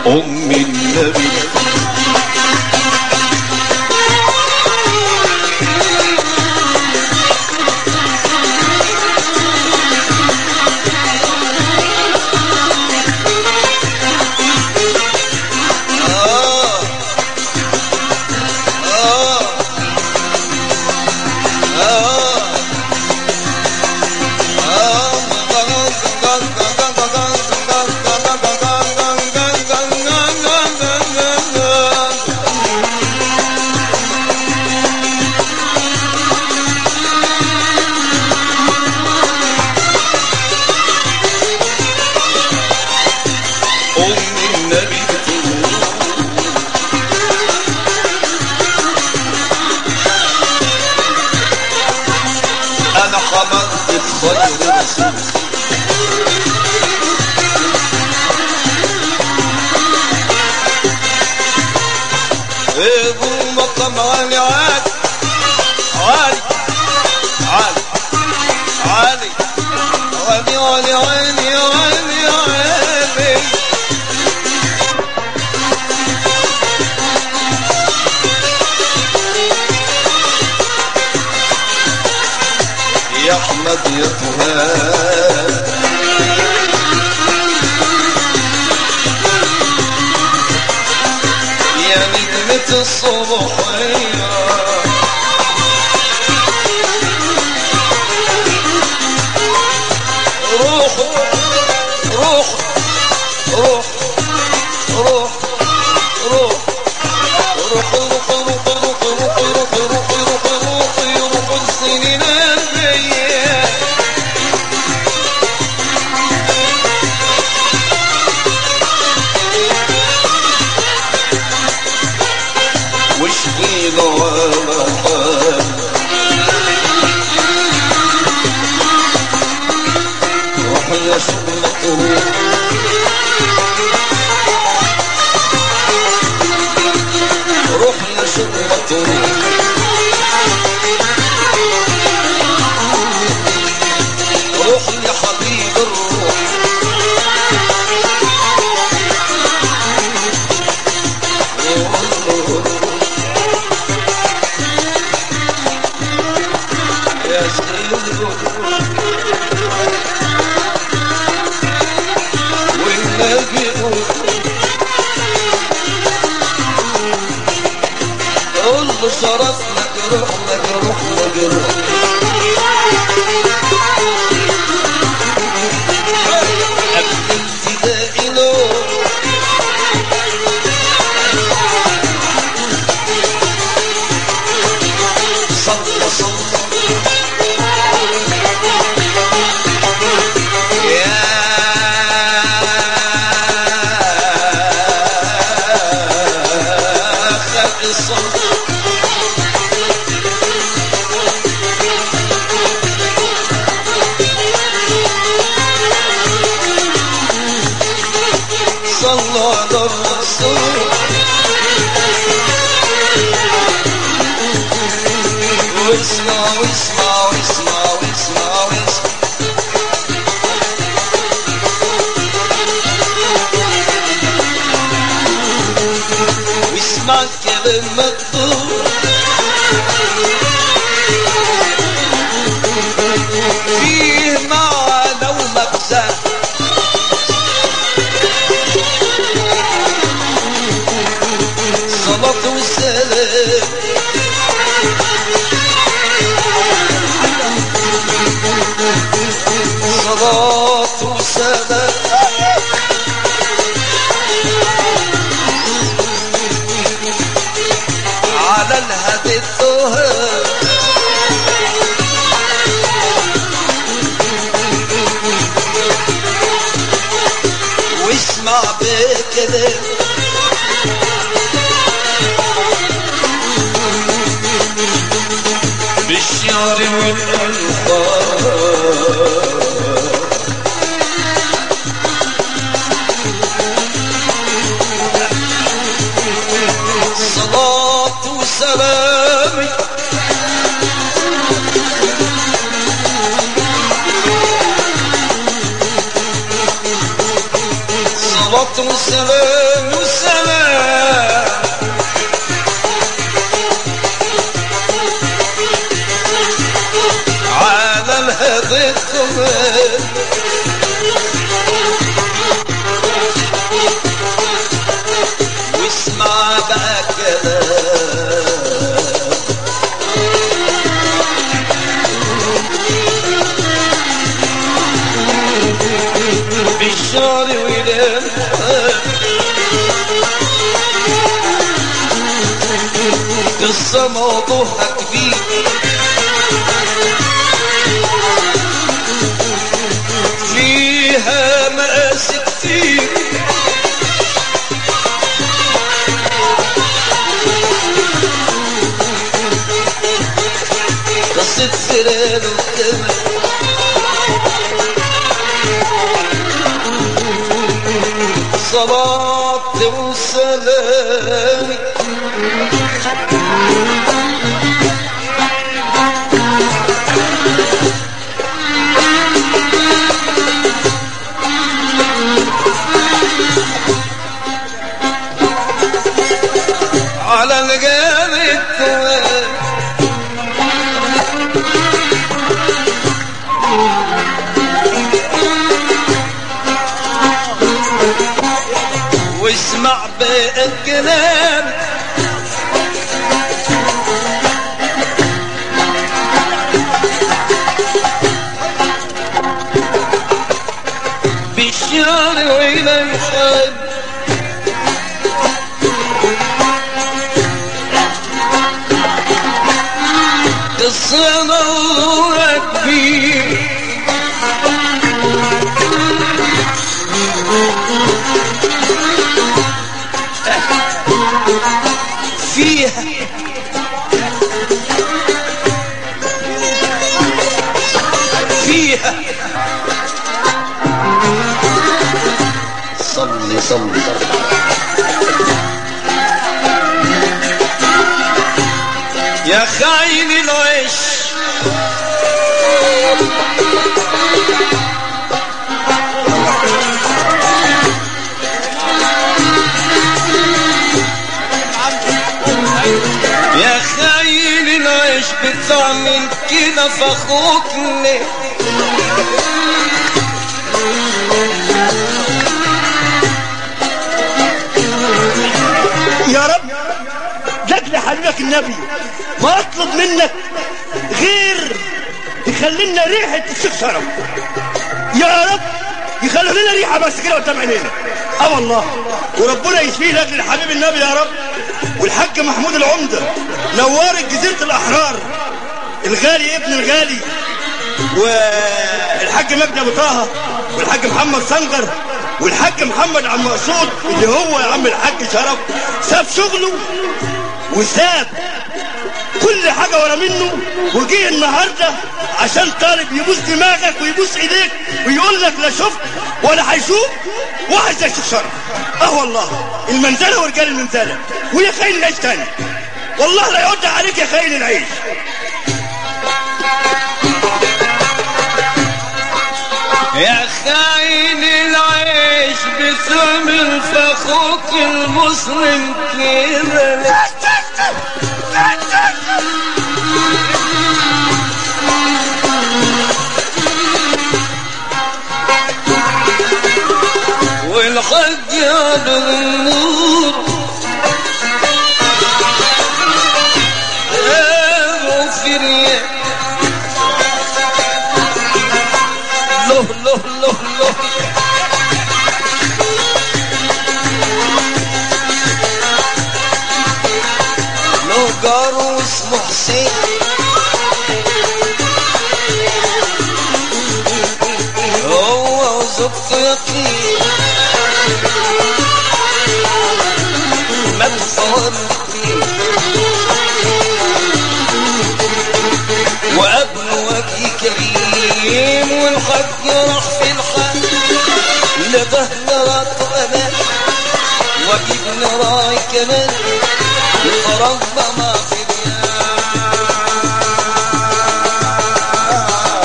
أم النبي آه آه آه أم النبي بتقول أنا حملت خير رسول ابو مقام عالي عالي عالي عالي عالي عالي عالي عالي عالي عالي يا احمد يا فؤاد يا نجمة الصبحية روح روح روح روح روح روح روح روح روح روح روح روح روح روح روح السنين البيئة واشكينا على حال روح يا شغلة روح روح يا شغلة روح روح يا حبيب الروح يا سيدي والنبي قول له شرفنا جروحنا جروحنا جروح قبل ابتدائي نور صلى صلى يا خلق الصلاة صلى على الرسول واسمع واسمع واسمع واسمع واسمع واسمع كلام مكتوب فيه معنى ومغزى صلاة وسلام صلاة وسلام على الهدي الطهر واسمع بكلام بالشعر والألفاظ صلاة وسلام صلاة صلاة وسلام وسلام على الهدي الطويل واسمع بقى كلام بالشعر ويلام قصة موضوعها كبير فيها مآسي كتير قصة سلال والتمر صلاة وسلام على القلب الطويل واسمع بقى الكلام بالشعر وإلى الخير قصة موضوع كبير فيها فيها صلي صلي يا خاين العيش يا خاين العيش بتعمل كده فاخوك ليه يا رب لاجل حبيبك النبي ما اطلب منك غير تخلي لنا ريحه الشيخ شرف يا رب يخلوا لنا ريحه بس كده قدام عينينا اه والله وربنا يشفيه لاجل حبيب النبي يا رب والحاج محمود العمده نورت جزيره الاحرار الغالي ابن الغالي والحاج مجدي ابو طه والحاج محمد سنجر والحاج محمد عم مقصود اللي هو يا عم الحاج شرف ساب شغله وساب كل حاجه ورا منه وجه النهارده عشان طالب يبوس دماغك ويبوس ايديك ويقول لك لا شفت ولا هيشوف واحد زي الشيخ شرف اه والله المنزله ورجال المنزله ويا خاين العيش تاني والله لا يعد عليك يا خاين العيش يا خاين العيش بثمن فاخوك المسلم كده والحج على النور ابو فريق له له له له له جار اسمه حسين هو وزوجته يقين مدفون وابن وجه كريم والحج راح في الحج لقاه مراته امان وجبن راي كمان يتربى ما في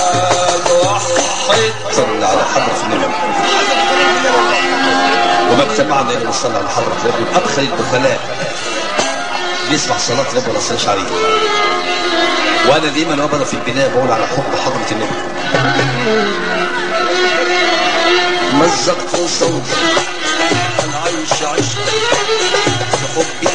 ديان واحد صلى على حضرة النبي وما سمعنا الى الصلاه على حضره النبي ابخل البخلاء بيسمع صلاه النبي ولا يصليش عليه وانا دايما وابدا في البدايه بقول على حب حضره النبي مزقت صوتي انا عايش عشق بحبي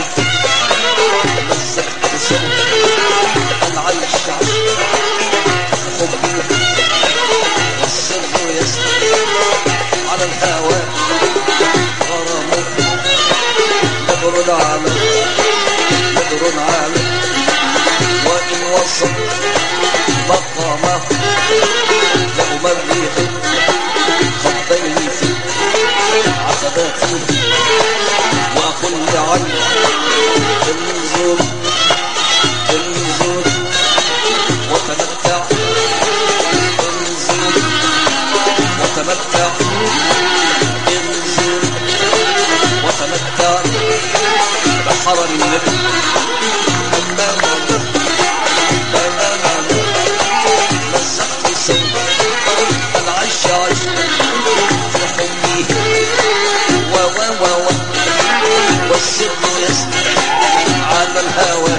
مزقت صوتي انا عايش عشق بحبي والسر يسري على الهوى غرامه نظر على نظر على وإن وصل مقامه لأمرغ خطين في عتباتي وأقول لعين انظر انظر وتمتع انظر وتمتع انظر وتمتع بحرم النبي أمام مسحت سوى العش عش في حمي و و و و والسر يسري على الهوى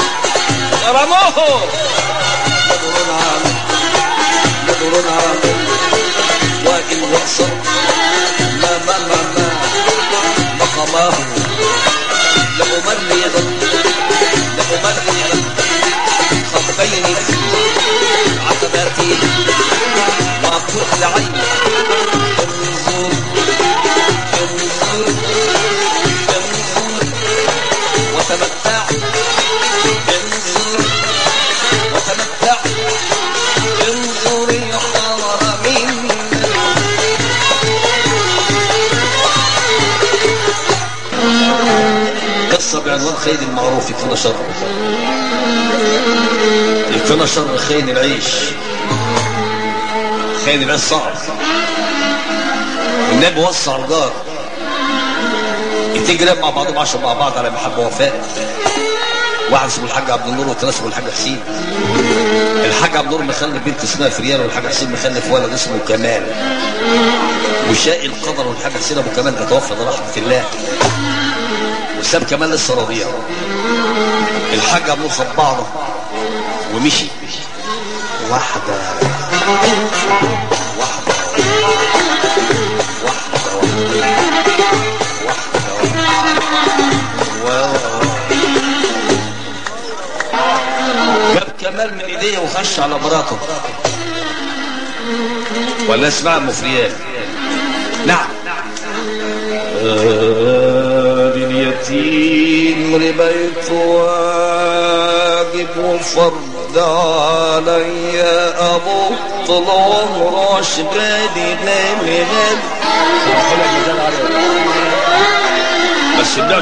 رموه نظر على نظر على وإن وصل ما ما ما ما مقاماه لأمرغ لأمرغ خطين في عتباتي وكل عين انظر انظر انظر وتمتع انظر وتمتع انظر يا حرمين قصة بعنوان خير المعروف يكفينا شر يكفينا شر خين العيش خين العيش صعب النبي وصى على الجار يتجرب مع بعضهم عشان مع بعض على محبة وفاء واحد اسمه الحاج عبد النور والتاني اسمه الحاج حسين الحاج عبد النور مخلف بنت اسمها فريال والحاج حسين مخلف ولد اسمه كمال وشاء القدر والحاج حسين ابو كمال ده توفى ده رحمه الله وساب كمال لسه رضيع الحاج عبد النور خد بعضه ومشي واحده واحده واحده واحده جاب كمال من ايديه وخش على مراته ولا اسمها مفريات نعم آل اليتيم ربيت واجب وفرض علي ابو طول عمره اشغالي غالي غالي بس ده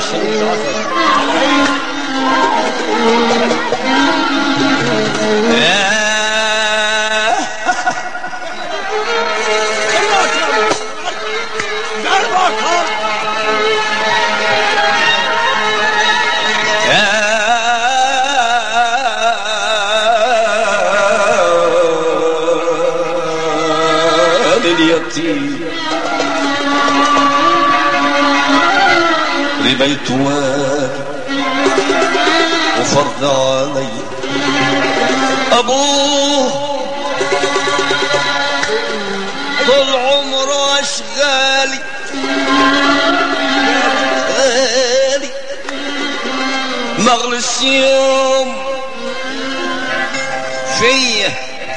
اليتيم ربيت وفرض علي ابوه طول عمره اشغالي غالي مغلس يوم فيا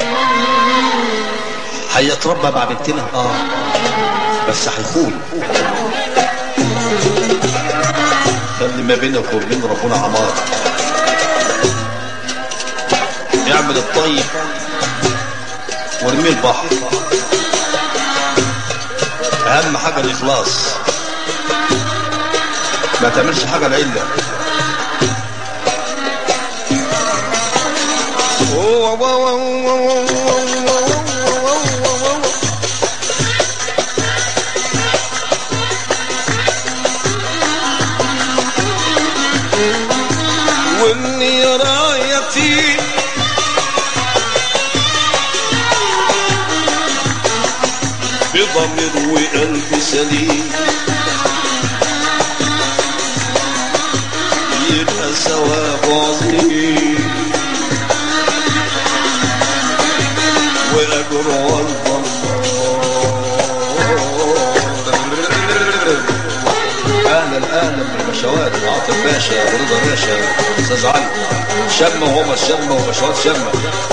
هيتربى مع بنتنا اه بس هيخون خلي ما بينك وبين ربنا عمار اعمل الطيب وارميه البحر اهم حاجه الاخلاص ما تعملش حاجه لعله واني رايتي بضمير وقلب سليم ثواب عظيم واجر عند الله اهلا اهلا بالبشوات عاطف باشا ورضا باشا استاذ علي شمه وهو شمه وبشوات شمه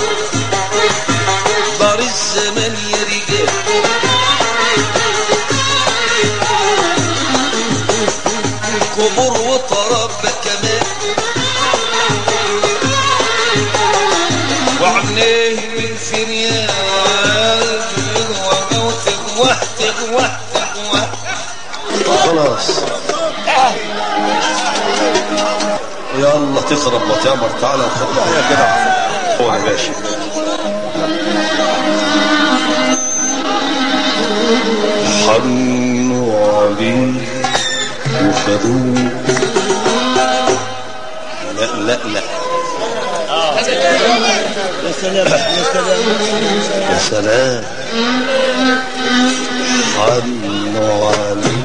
دار الزمان يا رجال قبور وطرب كمان وعينيه من فريال وموت تغوه تغوه تغوه خلاص يلا تخرب وتامر تعالى وخليها يا جدع هو يا باشا حنوا عليه وخدوه لا لا لا يا سلام يا سلام يا سلام حنوا عليه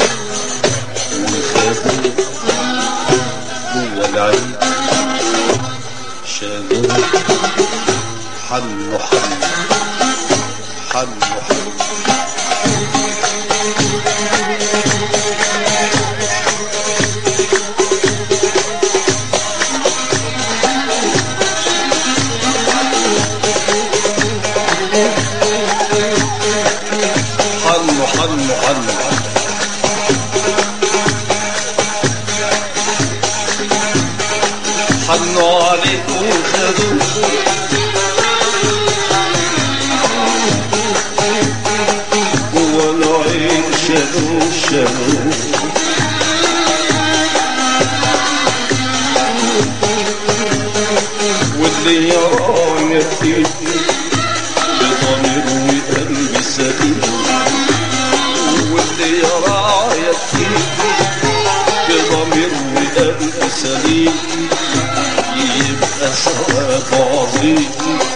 وخدوه جوه العين شالوه حنوا حنوا حنوا حنوا حنوا حنوا حنوا حنوا عليك وخدوه جوا العين شالوه شالوه واللي يراني يكتب بضمير وقلبي سليم واللي يراه يكتب بضمير وقلبي سليم يبقى ثواب عظيم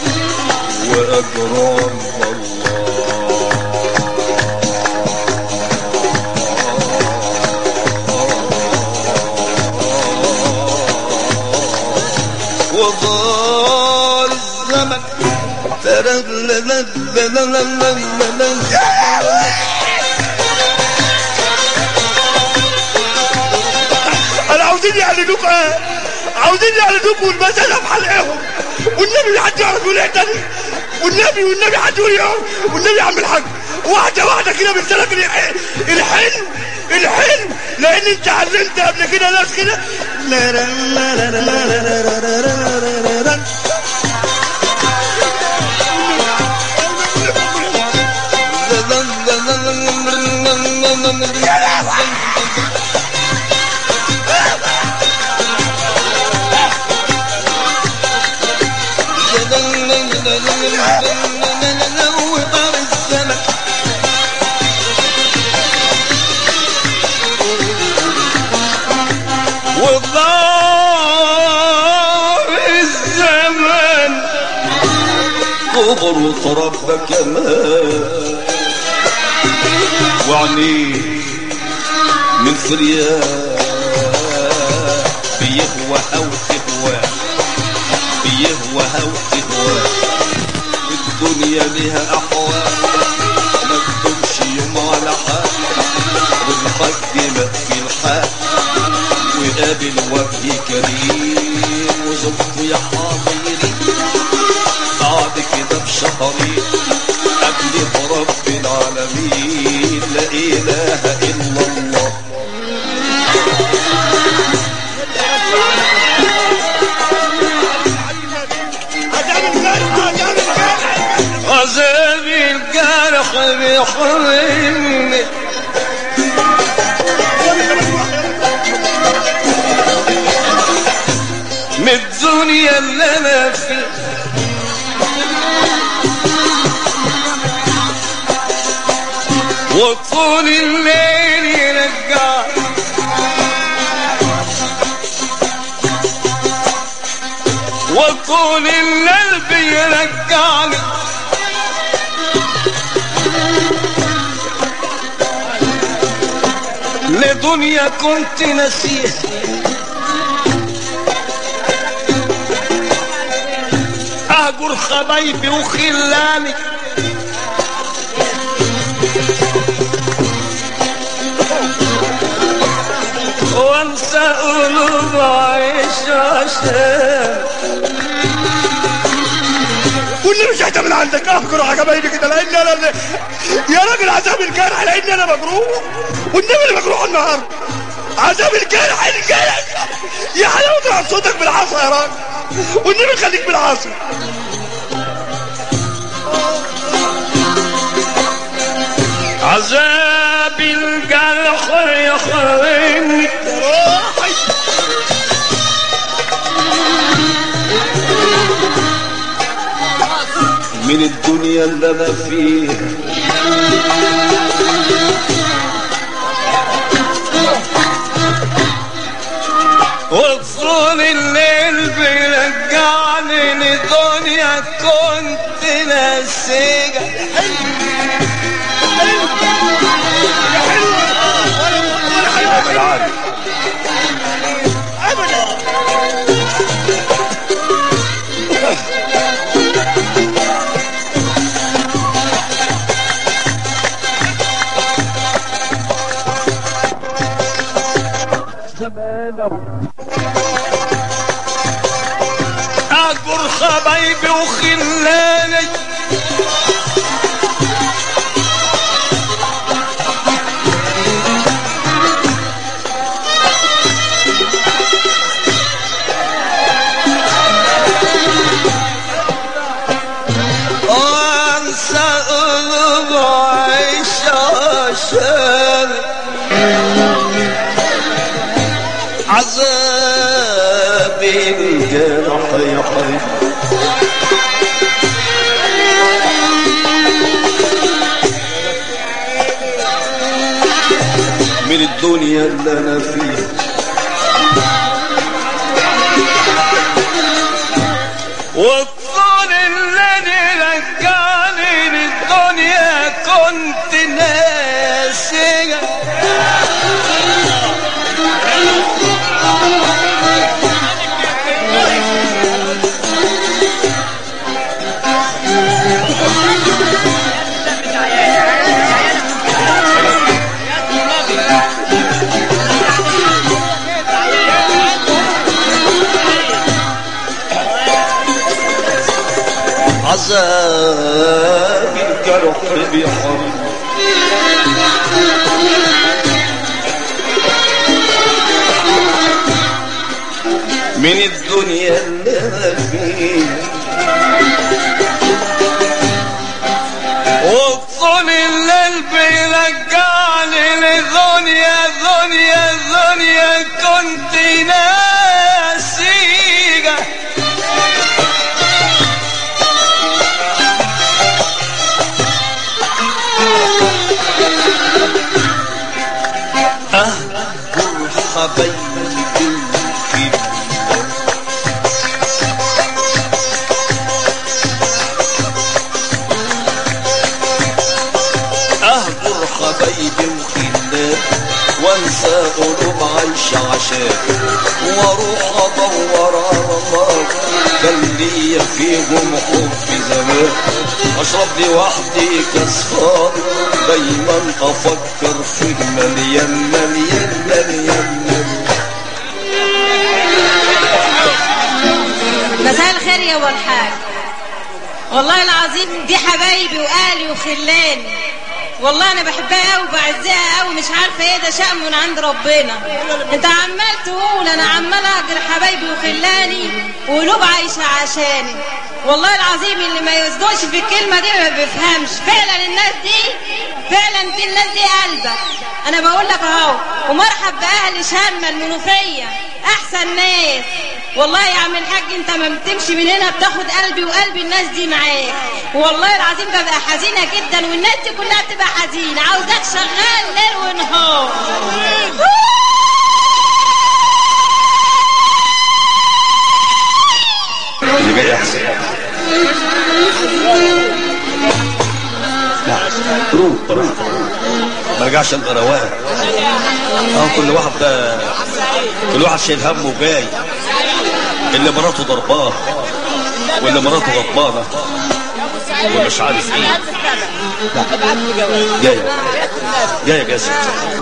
وأجر عند الله وضال الزمن انا عاوزين يعلنوك ايه عاوزين يعلنوك والمسألة في حلقهم والنبي حد يعرف يقول ايه تاني والنبي والنبي حد يقول ايه والنبي يا عم الحاج واحدة واحدة كده من سلف الح- الحلم الحلم لان انت علمت قبل كده ناس كده لا لا لا لا لا لا لا لا لا لا لا لا لا. وطار الزمن وضار الزمن قبر وطرب كمان وعينيه من فريان بيهوى أو تهوى بيهوى أو تهوى الدنيا لها أحوال ما تدومش يوم على حال ونقدمك في الحال وقابل وجه كريم وزوجته يا حاضرين بعد كده بشهرين قبل رب العالمين لا إله إلا الله هتعمل كده هتعمل كده عذاب الجرح بيحرمني من الدنيا اللي انا فيها وطول الليل يرجع وطول الليل بيرجعني لدنيا كنت نسيها اهجر حبايبي وخلاني وانسى قلوب عيش عشان واللي مش من عندك اهجر على جبايلي كده لان انا يا راجل عذاب الجرح لان انا مجروح والنبي اللي مجروح النهارده عذاب الجرح الجرح يا حلاوه صوتك بالعصا يا راجل والنبي خليك بالعصا عذاب الجرح يخرجني من الدنيا اللي انا فيها وصول الليل بيرجعني لدنيا كنت ناسيها اجر حبايبي وخلاني وانسى قلوب عيش عشان عذاب الجرح يا حبيبي من الدنيا اللي انا فيها والطول الذي رجعني للدنيا كنت ناسيها عذاب الجرح بحر من الدنيا اللي أنا فيها وطول الليل بيرجعني لدنيا دنيا دنيا كنت ناسيها أهجر حبايبي وكده أهجر حبايبي وخلان وانسى قلوب عايشة عشان واروح ادور على نار كان ليا فيهم حب زمان اشرب لي وحدي كسفار دايما افكر فيه مليان مليان مليان مليان مساء الخير يا ابو الحاج والله العظيم دي حبايبي واهلي وخلاني والله انا بحبها قوي وبعزها قوي مش عارفه ايه ده شأن من عند ربنا انت عمال تقول انا عمال اهجر حبايبي وخلاني وقلوب عايشه عشاني والله العظيم اللي ما يصدقش في الكلمه دي ما بيفهمش فعلا الناس دي فعلا دي الناس دي قلبك انا بقول لك اهو ومرحب باهل شامه المنوفيه احسن ناس والله يا عم الحاج انت ما بتمشي من هنا بتاخد قلبي وقلب الناس دي معاك والله العظيم ببقى حزينه جدا والناس دي كلها بتبقى حزينه عاوزاك شغال ليل ونهار اللي جاي احسن لا روح براحتك ما رجعش انت رواق اه كل واحد كل واحد شايل همه وجاي اللي مراته ضرباه ولا مراته غضبانه ولا مش عارف ايه جايه جايه جاسم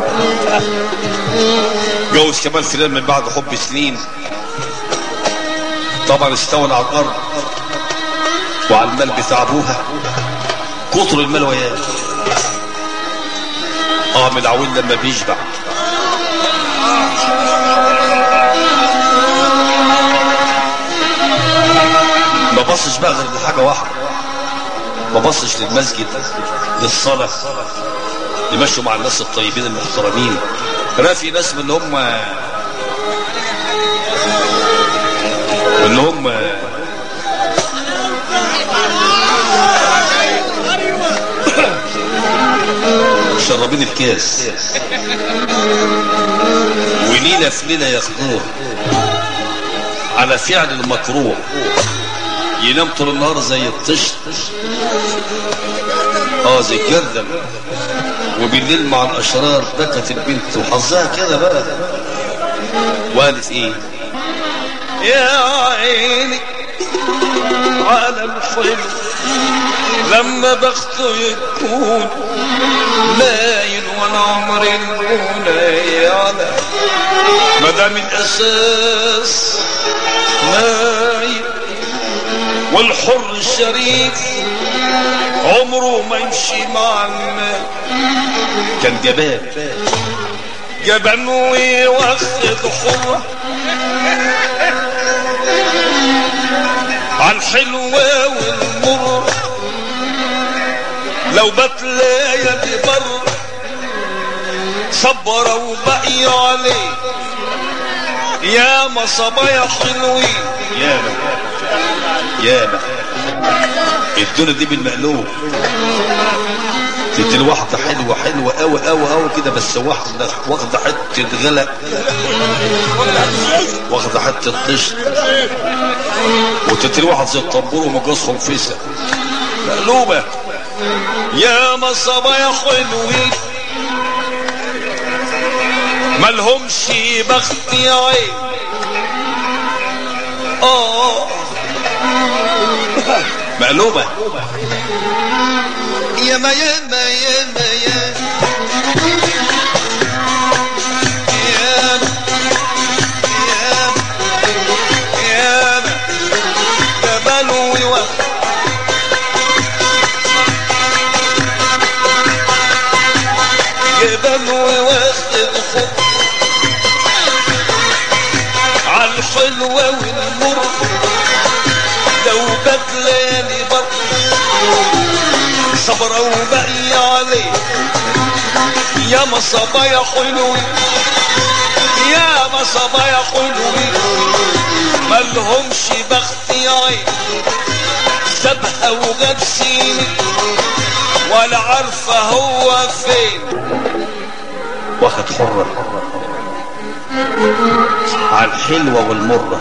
جوز كمال فلان من بعد حب سنين طبعا استولى على الارض وعلى المال بتاع ابوها كتر المال وياه اه من العويل لما بيشبع ما بصش بقى غير لحاجه واحده ما بصش للمسجد للصلاه يمشوا مع الناس الطيبين المحترمين انا في ناس من اللي هم من اللي هم مشربين الكاس وليلة في ليلة ياخدوه على فعل المكروه ينام طول النهار زي الطشت اه زي الجردل وبالليل مع الاشرار بكت البنت وحظها كده بقى وقالت ايه يا عيني على الحلو لما بخته يكون لاين وانا عمري الاولى على ما دام الاساس نايم والحر الشريف عمره ما يمشي مع المال كان جبان جبان ويوخد حرة عالحلوة والمر لو بات ليالي بر صبر وبقي عليه يا ما صبايا حلوين ياما ياما الدنيا دي بالمقلوب تدي الواحدة حلوة حلوة قوي قوي قوي كده بس واحدة واخدة حتة غلق واخدة حتة طشت وتدي الواحد زي الطنبور ومجاز خنفسة مقلوبة يا ما صبايا حلوين ملهمش بخت يا عين اه مقلوبة ياما ياما ياما ياما ياما ياما ياما جبل ووقت جبل وواخد خط عالحلوة والمر لو بات ليالي بط صبر وبقي عليه يا ما صبايا حلوين يا ما صبايا حلوين ملهمش بخت يا عين سابها وجاب سيني ولا عارفه هو فين واخد حرة على الحلوة والمرة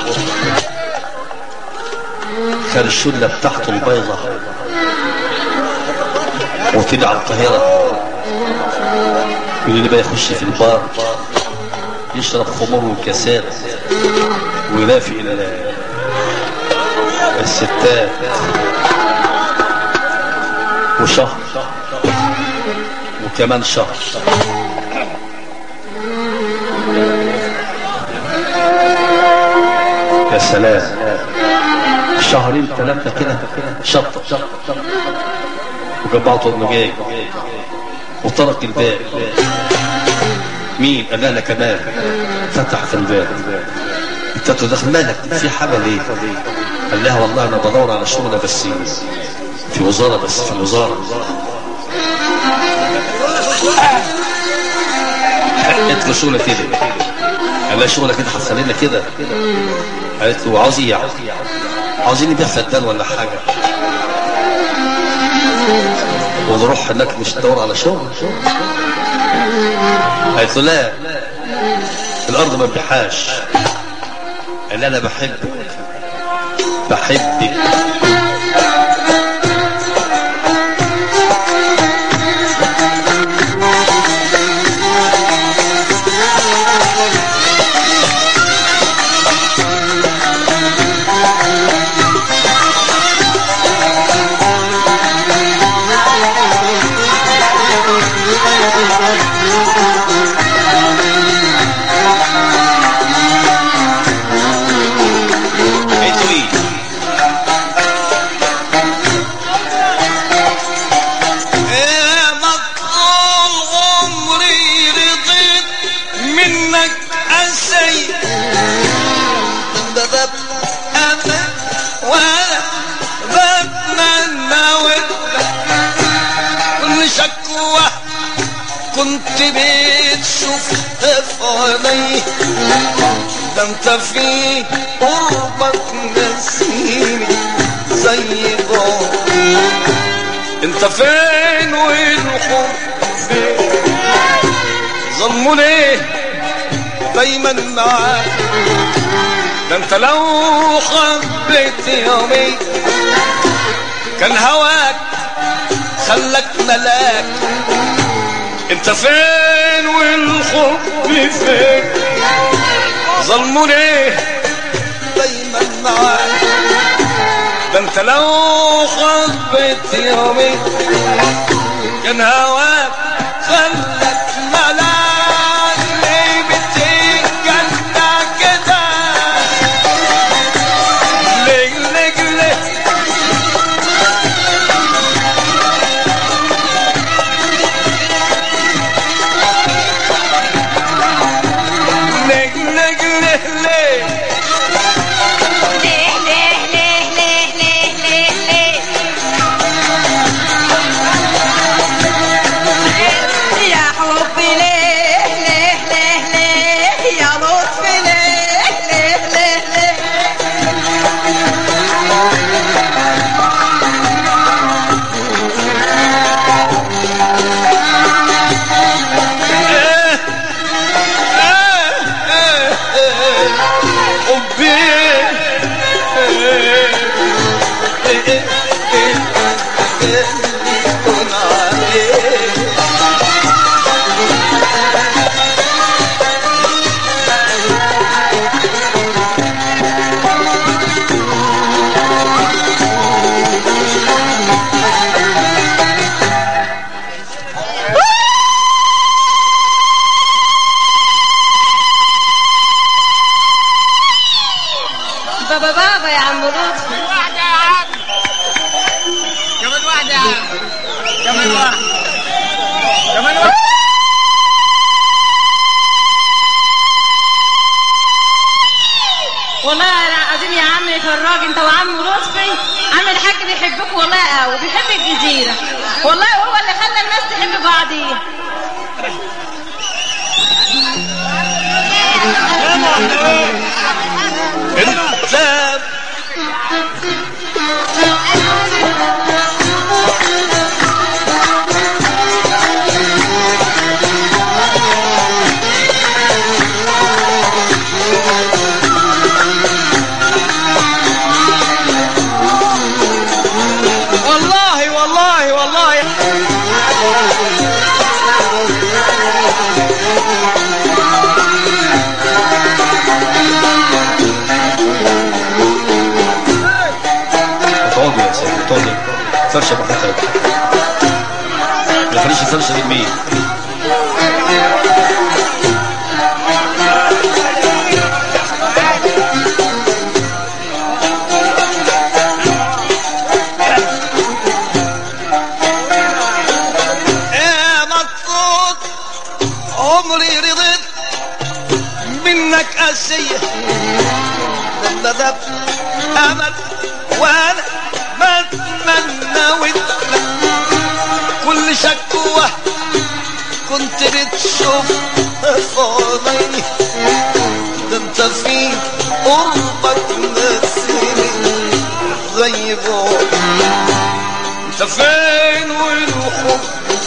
خد الشلة بتاعته البيضة وطلع على القاهرة يقول لي بقى يخش في البار يشرب خمور وكاسات ويلافي ال- الستات وشهر وكمان شهر يا سلام شهرين ثلاثة كده شطة وجمعته انه جاي وطرق الباب مين قال لها كمان فتح في الباب انت تدخل مالك في حاجة ليه قال لها والله انا بدور على شغلة بس في وزارة بس في الوزارة قالت له شغلة كده قال لها شغلة كده هتخلينا كده قالت له عاوز ايه يعني عاوزين نبيع فدان ولا حاجة ونروح هناك مش ندور على شغل قالت له لا الارض ما بيحاش قال لها انا بحبك بحبك بتشوفها في عيني ده انت في قربك نسيني زي بعض انت فين والحب فين ظلموا ليه دايما معاك ده انت لو حبيت يومي كان هواك خلك ملاك انت فين والحب فين ظلموا ليه دايما معاك ده انت لو حبيت يومي كان هواك خلك ملاك ليه بتتجنى كده ليه ليه ليه ليه ليه ليه ليه ليه ليه ليه ليه ليه ليه ليه يا حبي ليه ليه ليه ليه يا لطفي ليه ليه ليه ليه بابا بابا يا عم لطفي واحدة يا عم كمان واحدة يا عم كمان واحدة كمان واحدة والله العظيم يا عم فراج انت وعم لطفي عم الحاج بيحبك والله قوي بيحب الجزيره والله هو اللي خلى الناس تحب بعضيها انت والله والله والله تقعدوا يا سيدي تقعدوا فرشه براحتك ما تخليش الفرشه بالمية يا مقصود عمري رضيت منك أسية ندبت أمل وأنا بتمنى ودك كل شكوى كنت بتشوف في عيني ده انت في قربك نسيني زي بعض انت فين والحب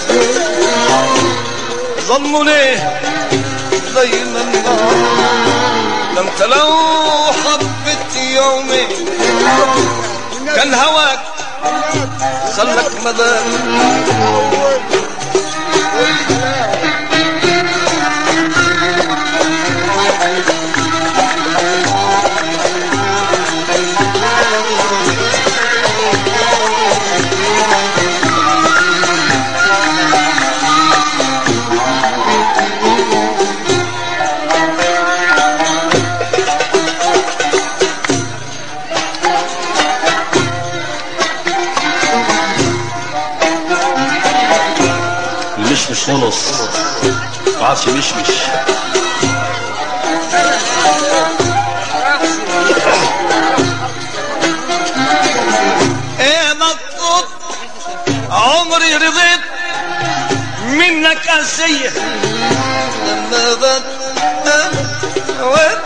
ظلموا ليه دايما ده انت لو حبيت يومي كان هواك خلك مدام المش مش خلص ما عادش مشمش ايه مقصود عمري رضيت منك قاسية لما بتنوت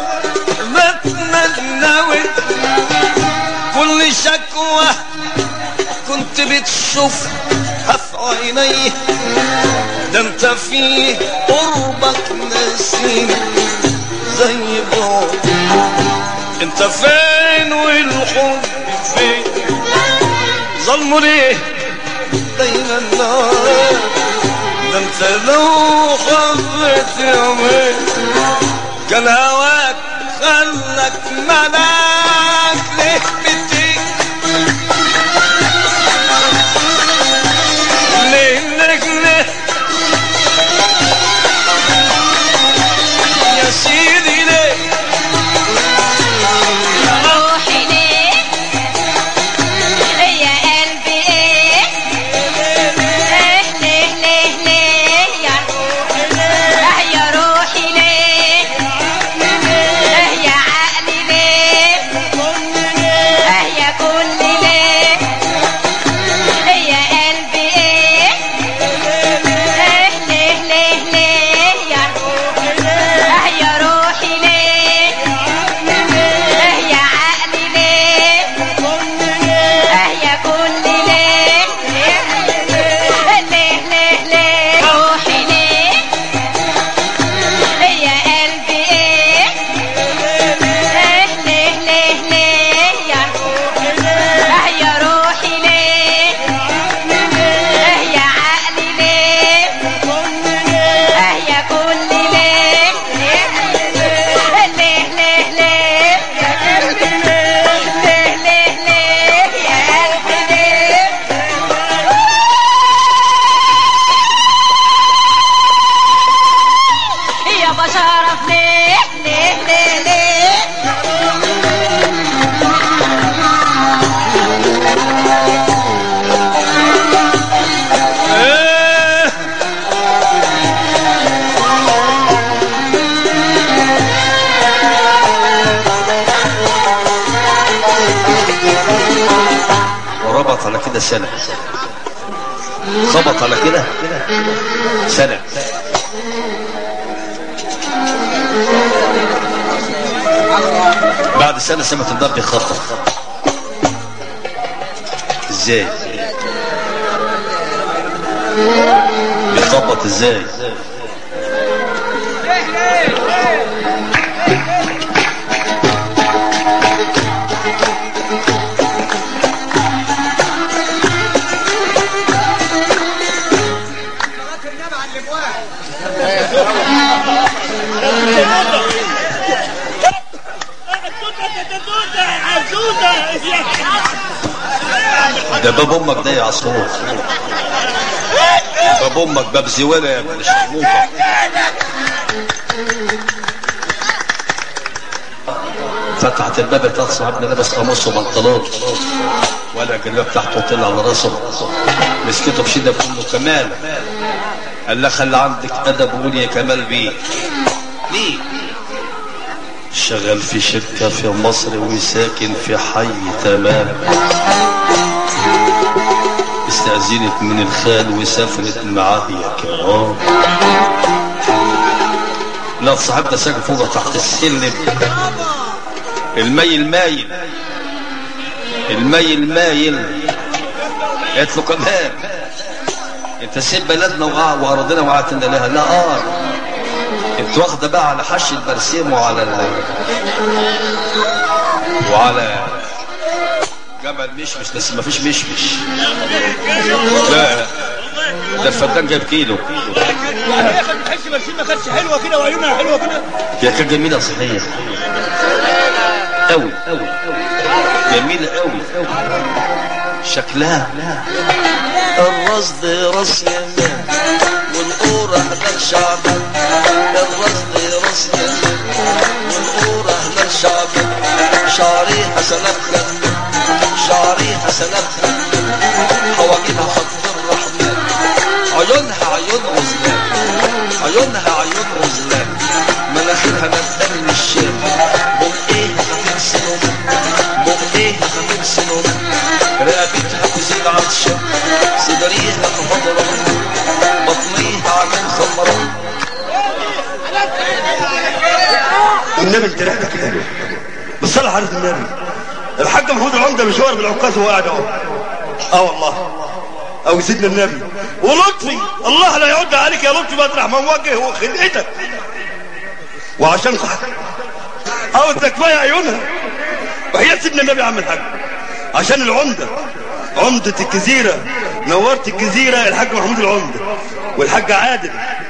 بتمنوت كل شكوى كنت بتشوفها في عيني ده انت في قربك نسيم زي بعد انت فين والحب فين ظلموا ليه دايما النار ده انت لو خفت يومين كان هواك خلك ملاك ليه بتيجي ليه ليه ليه يا سيدي ليه روحي ليه يا قلبي ايه ليه ليه ليه ليه يا آه يا روحي ليه آه يا عقلي ليه آه يا كل ليه يا قلبي ايه ليه ليه ليه ليه يا آه يا روحي ليه اه يا عقلي ليه اه يا كل ليه ليه ليه ليه روحي ليه يا قلبي ايه اه ليه ليه ليه يا اه يا روحي ليه اه يا عقلي ليه اه يا كل ليه ليه ليه ليه ليه يا قلبي ليه ليه ليه ليه يا قلبي ليه يا بشرف ليه ليه ليه ليه ايه وربط على كده سنة خبط على كده سنة بعد سنة سمة النار بيخطط ازاي بيخبط ازاي ده باب امك ده يا عصفور باب امك باب زوالة يا ابن الشرموطة فتحت الباب بتاعت صاحبنا لابس قميص وبنطلون ولا الجلابيه بتاعته طلع على راسه مسكته بشده بتقول له كمال قال لها خلي عندك ادب وقول يا كمال بيه ليه شغال في شركة في مصر وساكن في حي تمام استأذنت من الخال وسافرت معاه يا كرام لا صاحب ده ساكن فوق تحت السلم الميل مايل الميل مايل قالت له كمان انت سيب بلدنا وقع وارضنا وقعتنا لها لا اه انت واخده بقى على حش البرسيم وعلى ال... وعلى جبل مشمش بس ما فيش مشمش لا ده الفدان جايب كيلو يعني هي كانت بتحس برسيم ما كانتش حلوه كده وعيونها حلوه كده هي كانت جميله صحيح قوي قوي جميله قوي قوي شكلها الرصد راس يمين والقورة اهل شعبك الرصد راس يمين والقورة اهل شعبك شعري حسنات خد شعري حسنات خد حواجبها خط الرحمن عيونها عيون غزلان عيونها عيون غزلان مناخيرها مبدأ من الشام بقيها خفيف سنون بقيها خفيف سنون رقبتها تزيد عطشة صدريها خضرة بطنيها عامل والنبي انت ريحتك حلوه بالصلاه على النبي الحاج محمود العمده مشوار بالعكاز وهو قاعد اهو اه والله او سيدنا النبي ولطفي الله لا يعد عليك يا لطفي مطرح ما موجه وخدعتك وعشان خاطر عاوز كفايه عيونها وهي سيدنا النبي يا عم الحاج عشان العمده عمدة الجزيرة نورت الجزيرة الحاج محمود العمدة والحاج عادل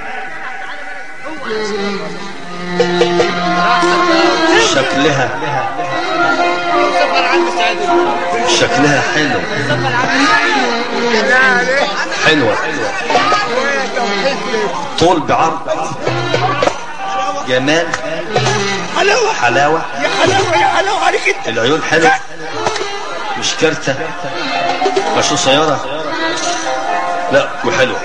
شكلها سفر عند سعيد شكلها حلو حلوة طول بعرض جمال حلاوة حلاوة يا حلاوة يا حلاوة عليك انت العيون حلو مش كارتة مش قصيرة لا وحلو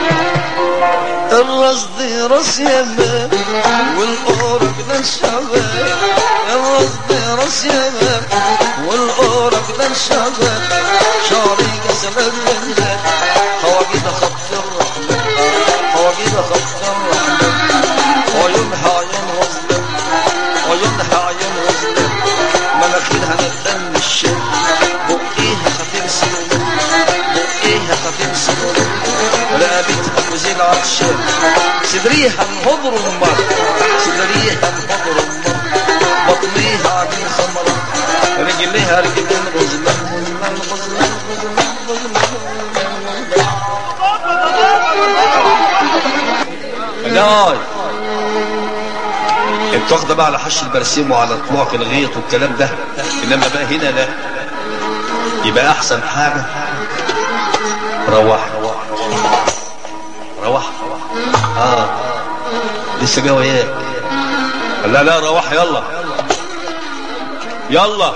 الرصد راس يمام والأورق للشباب الرصد راس يمام والأورق للشباب شعري قسم الرمال حواجيد خط الرحمة حواجيد خط الرحمة عيونها عيون غزلة عيونها عيون غزلة مناخيرها ندم الشم بقيها خفيف سلوك بقيها خفيف سلوك رقبتها وزين عطشان صدريها انهضر المر صدريها انهضر المر بطنيها عجين خمرة رجليها رجلين غزلان غزلان غزلان غزلان لا انت واخده بقى على حش البرسيم وعلى طلوعك الغيط والكلام ده انما بقى هنا لا يبقى احسن حاجه روح روح اه لسه جاي وياك لا لا روح يلا يلا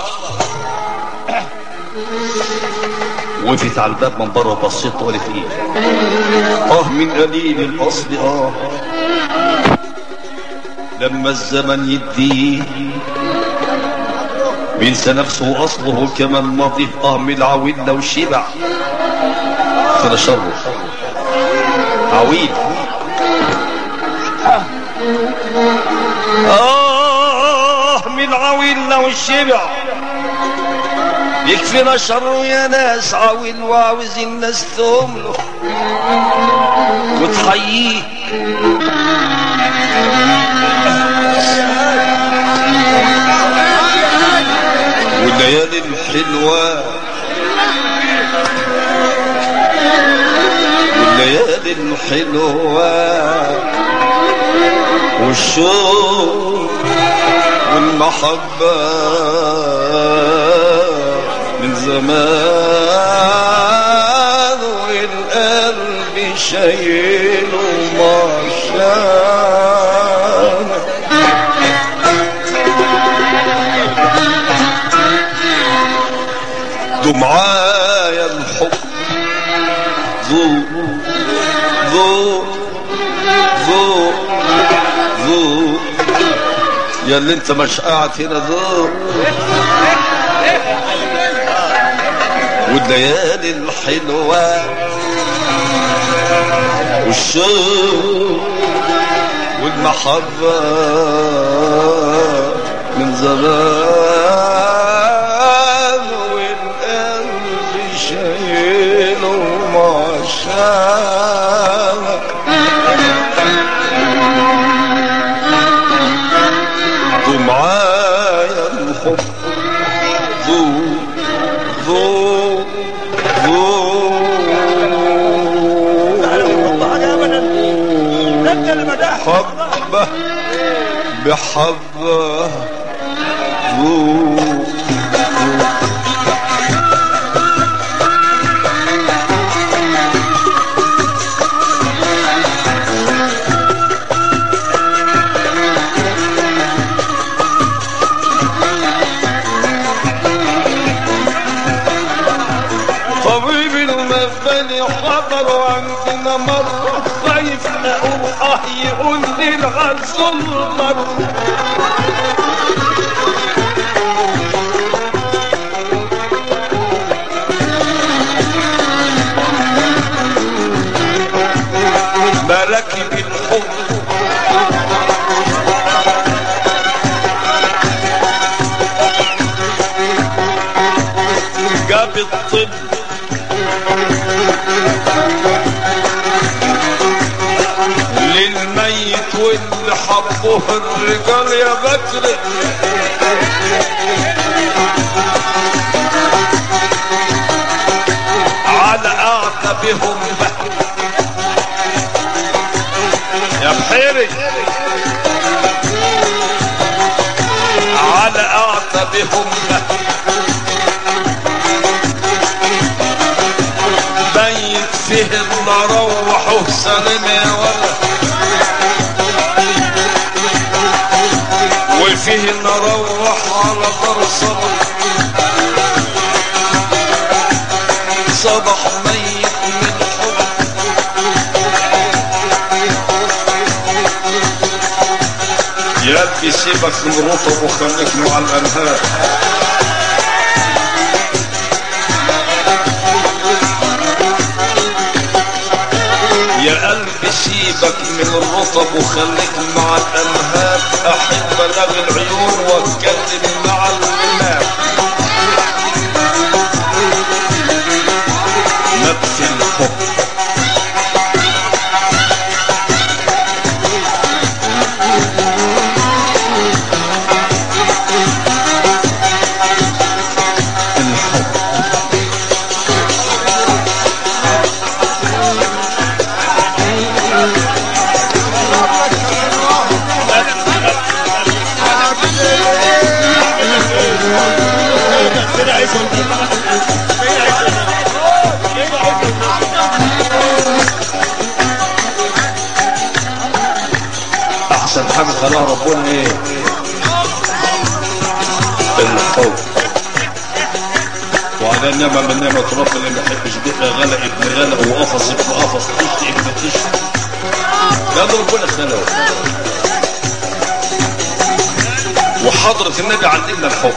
وقفت على الباب من بره وبصيت وقالت ايه اه من قليل الاصل اه لما الزمن يديه بينسى نفسه اصله كما ماضيه اه من العويل لو شبع كده شره عويل آه من العويل لو شبع يكفينا شر يا ناس عويل وعاوز الناس تمله وتحييه والليالي الحلوة والليالي الحلوة والشوق والمحبة من زمان والقلب شايله مشان دو معايا الحب ذو ذو ذو ذو يا اللي انت مش قاعد هنا ذو والليالي الحلوة والشوق والمحبة من زمان والقلب شايله مشاعر ذو معايا الحب ذو ذو ذو حبة بحبة ذو طبيب المثل حضر عندنا مرة خايف اقول اه يقول لي الغزل مرة مراكب الحب حبوه الرجال يا بكر على اعتبهم بكر يا بحيري على اعتبهم بكر بيت فيه المروح سلم يا ولد وفيه نروح على دار صبح صبح ميت من حب يا ابني سيبك من الرطب وخليك مع الانهار يا قلبي سيبك من الرطب وخليك مع الانهار احب الغي العيون واتكلم مع الامام نبت الحب احسن حاجه خلاها ربنا ايه الحب وعلى نعمة من نعمة رب اللي ما يحبش بقى غلا ابن غلا وقفص ابن قفص طش ابن طش ده اللي ربنا خلقه وحضرة النبي علمنا الحب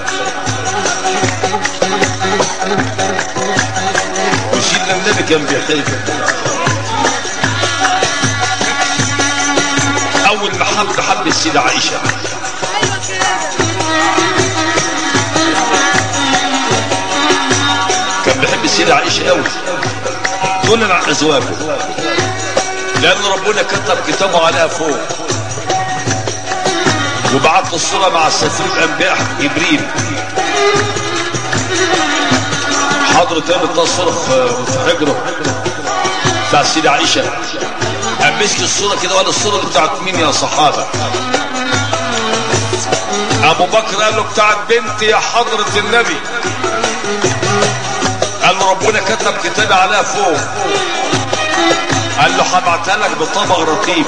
وسيدنا النبي كان بيحب اول ما حب حب السيدة عائشة كان بيحب السيدة عائشة قوي دون عن ازواجه لان ربنا كتب كتابه عليها فوق وبعت الصورة مع السفير الانبياء جبريل حضرة قامت الصورة في في حجره بتاع السيدة عائشة قام مسك الصورة كده وقال الصورة دي بتاعت مين يا صحابة ابو بكر قال له بتاعت بنتي يا حضرة النبي قال له ربنا كتب كتابي عليها فوق قال له هبعتها لك بطبق رقيب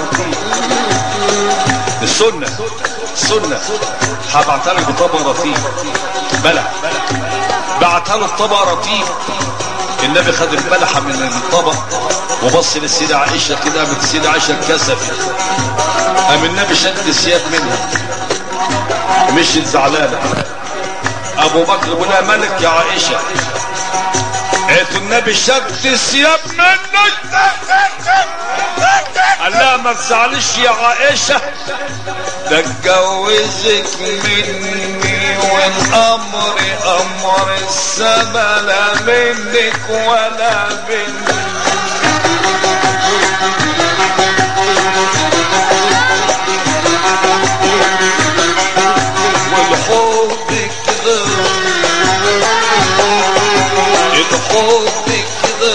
السنة السنة هبعتها لك بطبق رقيب بلى بعتها له بطبق رقيب النبي خد البلحة من الطبق وبص للسيدة عائشة كده قامت السيدة عائشة اتكسفت قام النبي شد الثياب منها مشيت زعلانة ابو بكر بيقول لها مالك يا عائشة قالت النبي شد الثياب منك قال لها ما تزعلش يا عائشة ده اتجوزك مني والامر امر السما لا منك ولا مني والحب كده الحب كده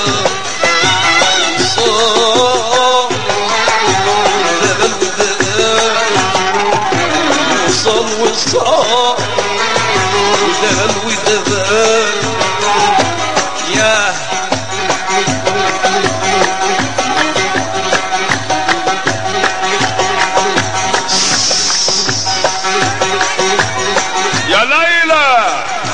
صار وصل وصار ودال ودبال يا يا ليلى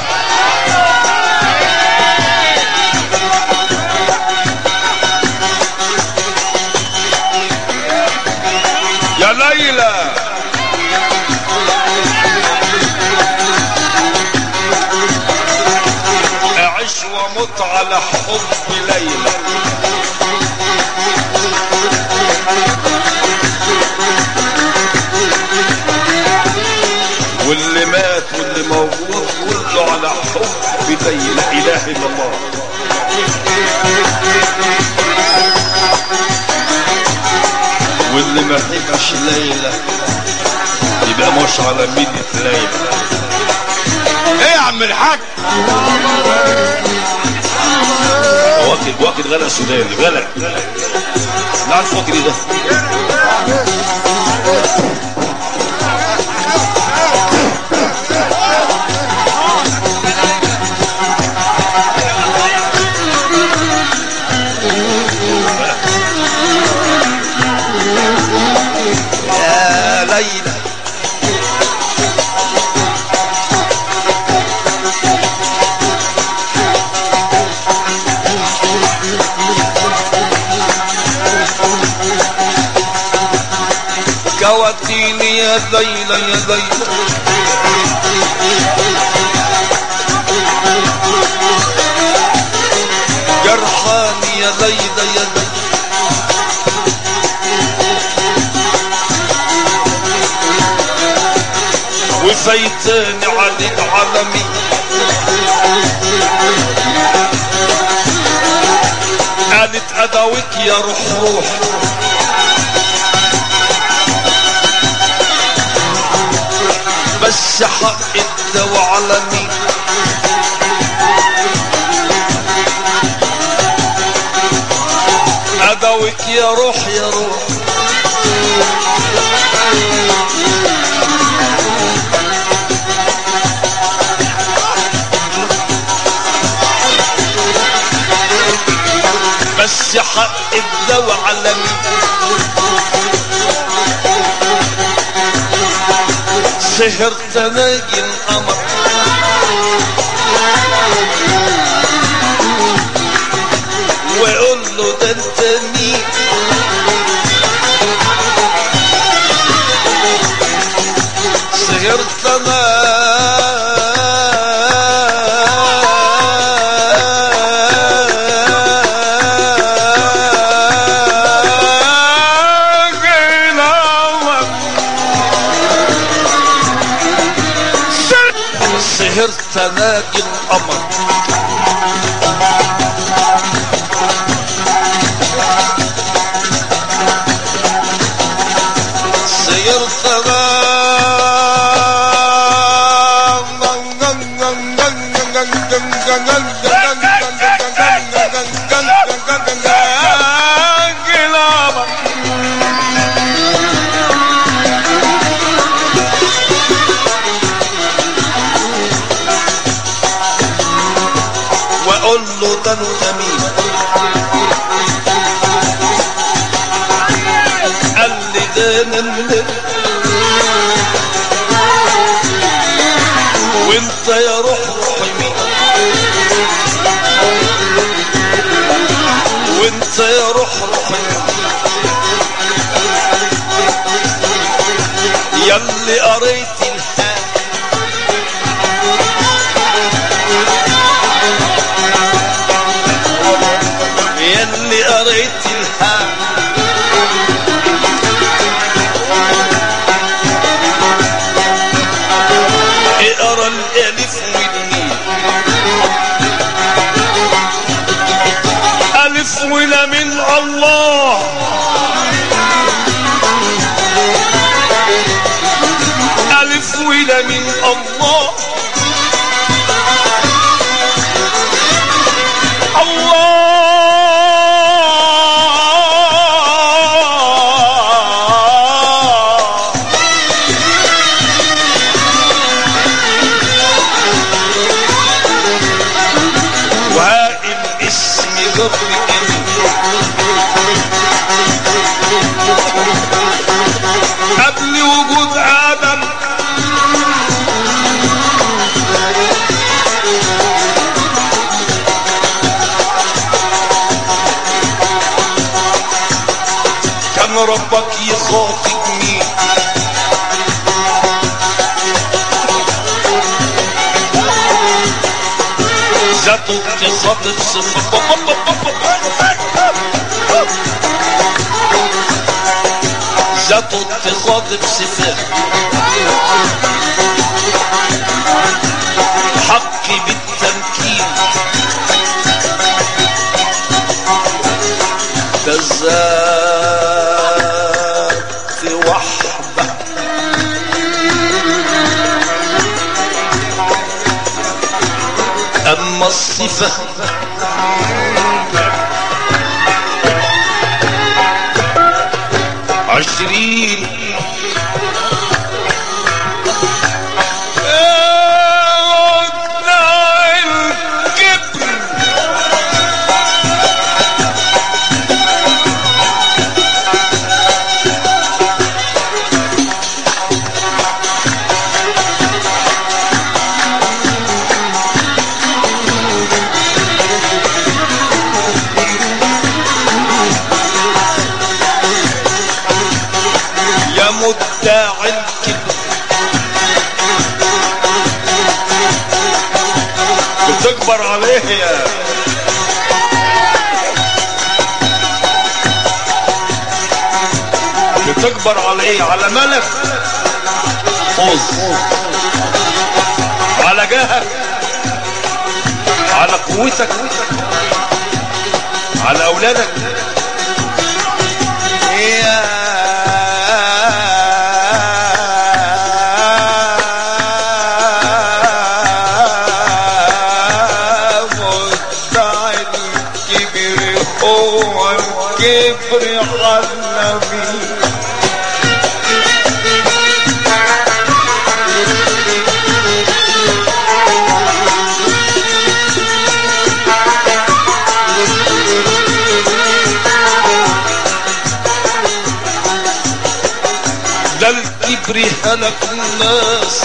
يا ليلى اعيش واموت على حب ليلى واللي مات واللي موجود كله على حب ليلى لا اله الا الله واللي ما حبش ليلى يبقى مش على مين تلاقي ايه يا عم الحاج واكل واكل غلا سوداني غلا لا عارف واكل ايه ده يا ليلى كوتيني يا ليلى يا ليلى جرحاني يا ليلى يا ليلى وفيتاني عليك عالمي قالت اداوك يا روح روح بس حق الدواء على مين اداوك يا روح يا روح بس حق الدواء على مين سهرت ناجي القمر واقول له ده انت مين سهرت انا سهرت ناجي القمر سيرت واقول له ده انت مين قال لي ده انا اللي وانت يا روح روحي مين وانت يا روح روحي مين ياللي قريت الحال ياللي قريت الحال اقرا الالف والميم الف ولا من الله الف ولا من الله الله وائل اسم قبل قبل وجود ادم كان ربك يخاطب مين ذاته تخاطب صفة ذاته تخاطب صفات حق بالتمكين بالذات وحده الصفة عشرين الكبر يا مدعي الكبر بتكبر عليه يا بتكبر على ايه على ملك فوز على جاهك على قوتك على اولادك يا مدعي الكبر هو الكبر على النبي ده الكبر هلك الناس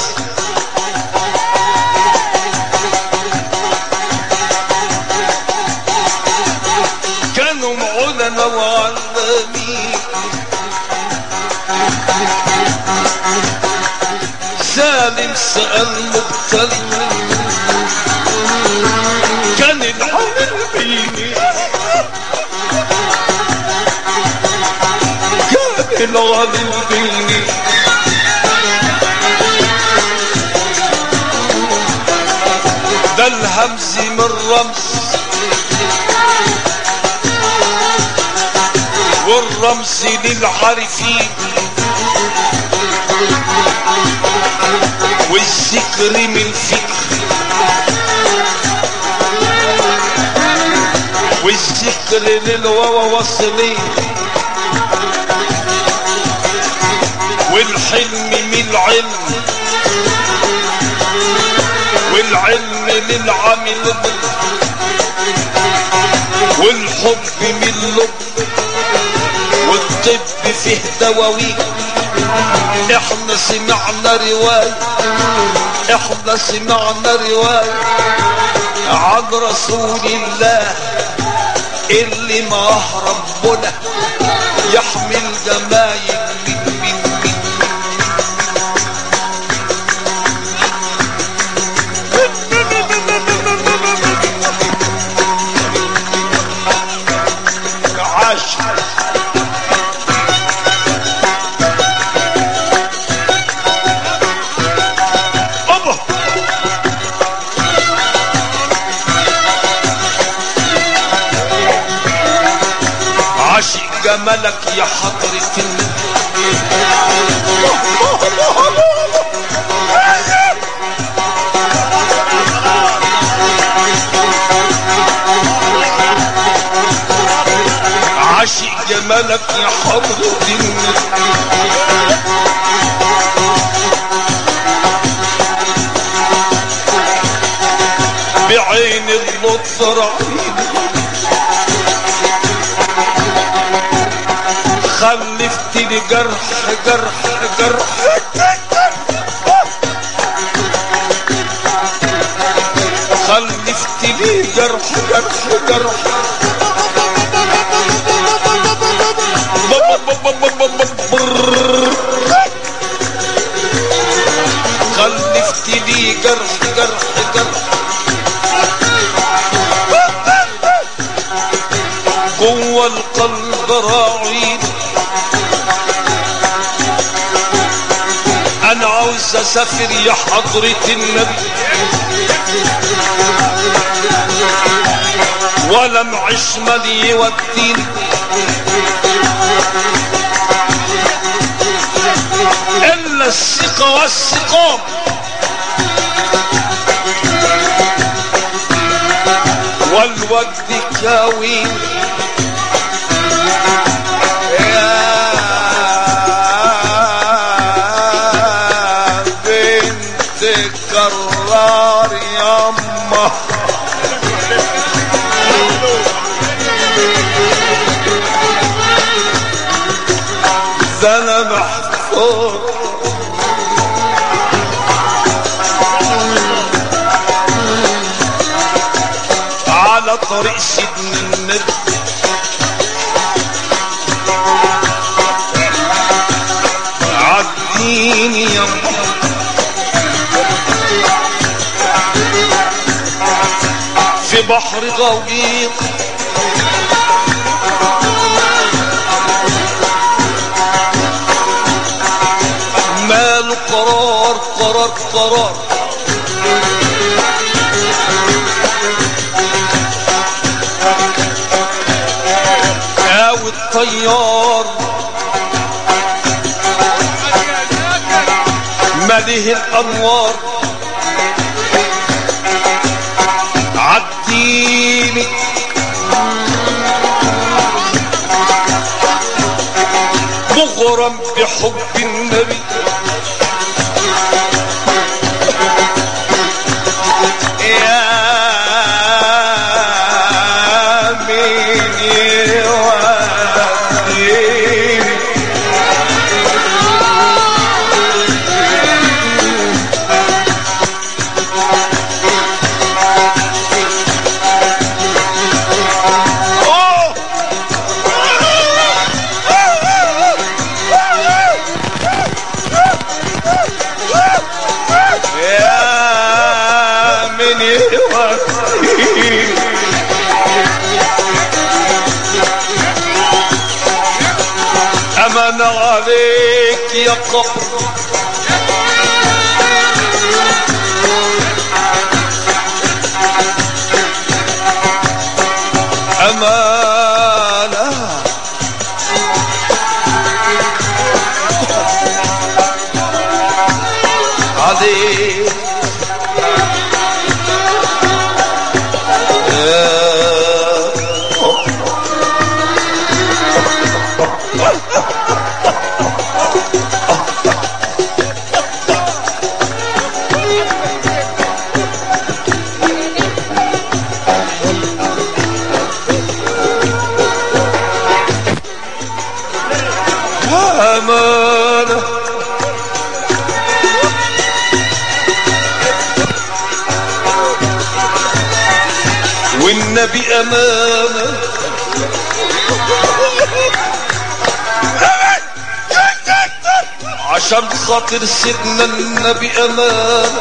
كانوا علماء وعلامين سالم سأل مبتلي كان العالم بيني كان العالم بيني ده الهمز من رمز والرمز للعارفين والذكر من الفكر والذكر للواو وصلين والحلم من العلم والعلم للعمل والحب من اللب والطب فيه دواوين احنا سمعنا رواية احنا سمعنا رواية عن رسول الله اللي معاه ربنا يحمل جمايل من من من عاش أبا عاشق جمالك يا حضرة النبي عاشق جمالك يا حضرة النبي بعين اللطف رعيني خلفت لي جرح جرح جرح خلفت لي جرح جرح جرح خلفت لي جرح جرح جرح جوه القلب راعين انا عاوز اسافر يا حضرة النبي ولا معيش مالي يوديني الا الثقة والسقام الوجد كاوين يا بنت كرار يما ده انا محفوظ على طريق سيدنا النبي عديني يا في بحر غويق ماله قرار قرار قرار او الطيار مليه الانوار عديني مغرم بحب النبي يا مين يوديني يا من يوديني أمن عليك يا قبر أمانة عليك يا أمانة والنبي أمانة عشان خاطر سيدنا النبي أمانة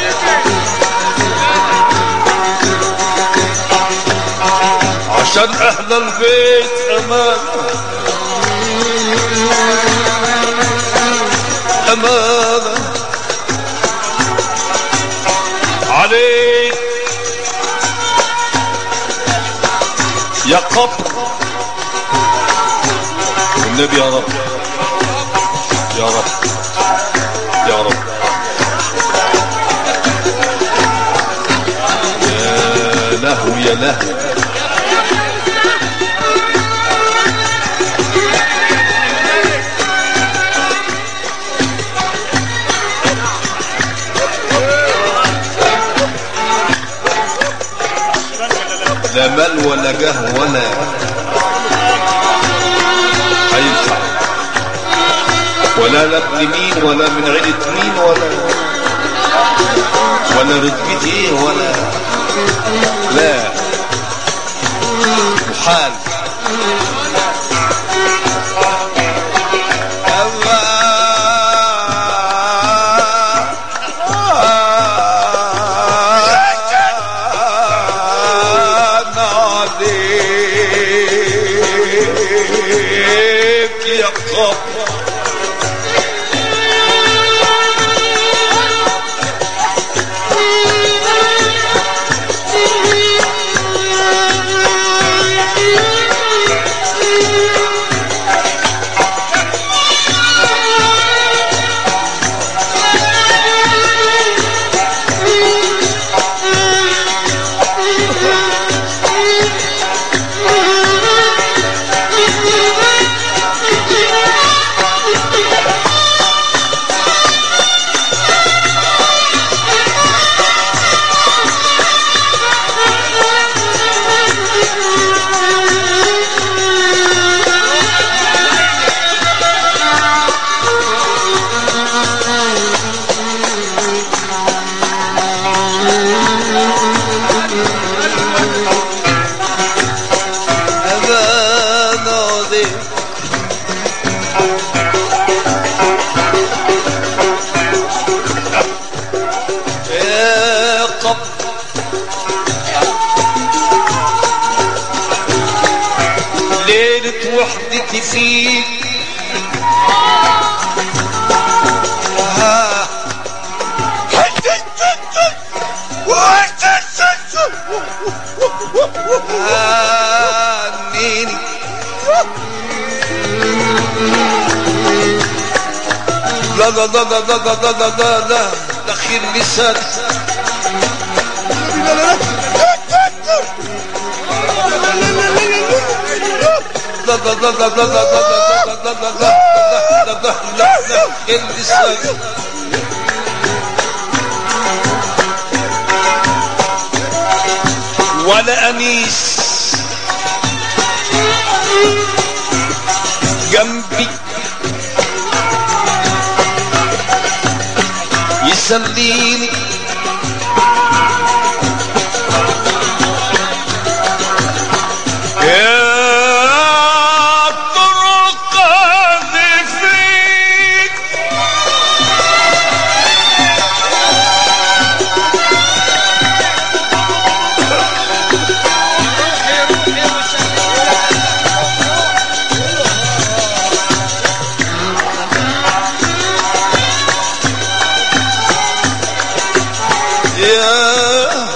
عشان أهل البيت أمانة أمانة عليك يا قبر والنبي يا رب يا رب يا رب يا لهو يا لهو لا مال ولا جاه ولا هينفع ولا لا ابن مين ولا من عيلة مين ولا ولا رتبتي ايه ولا لا محال عليك يا قبر الصبر ليلة وحدتي فيك ها هانيني لا لا لا لا لا لا لا لا لا لا دخيل لسان لا لا لا لا لا لا لا لا لا لا لا لا لا لا لا اللسان ولا انيس جنبي يسليني يا طرق فيك يا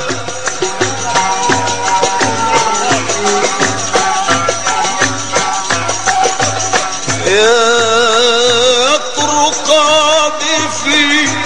يا طرق فيك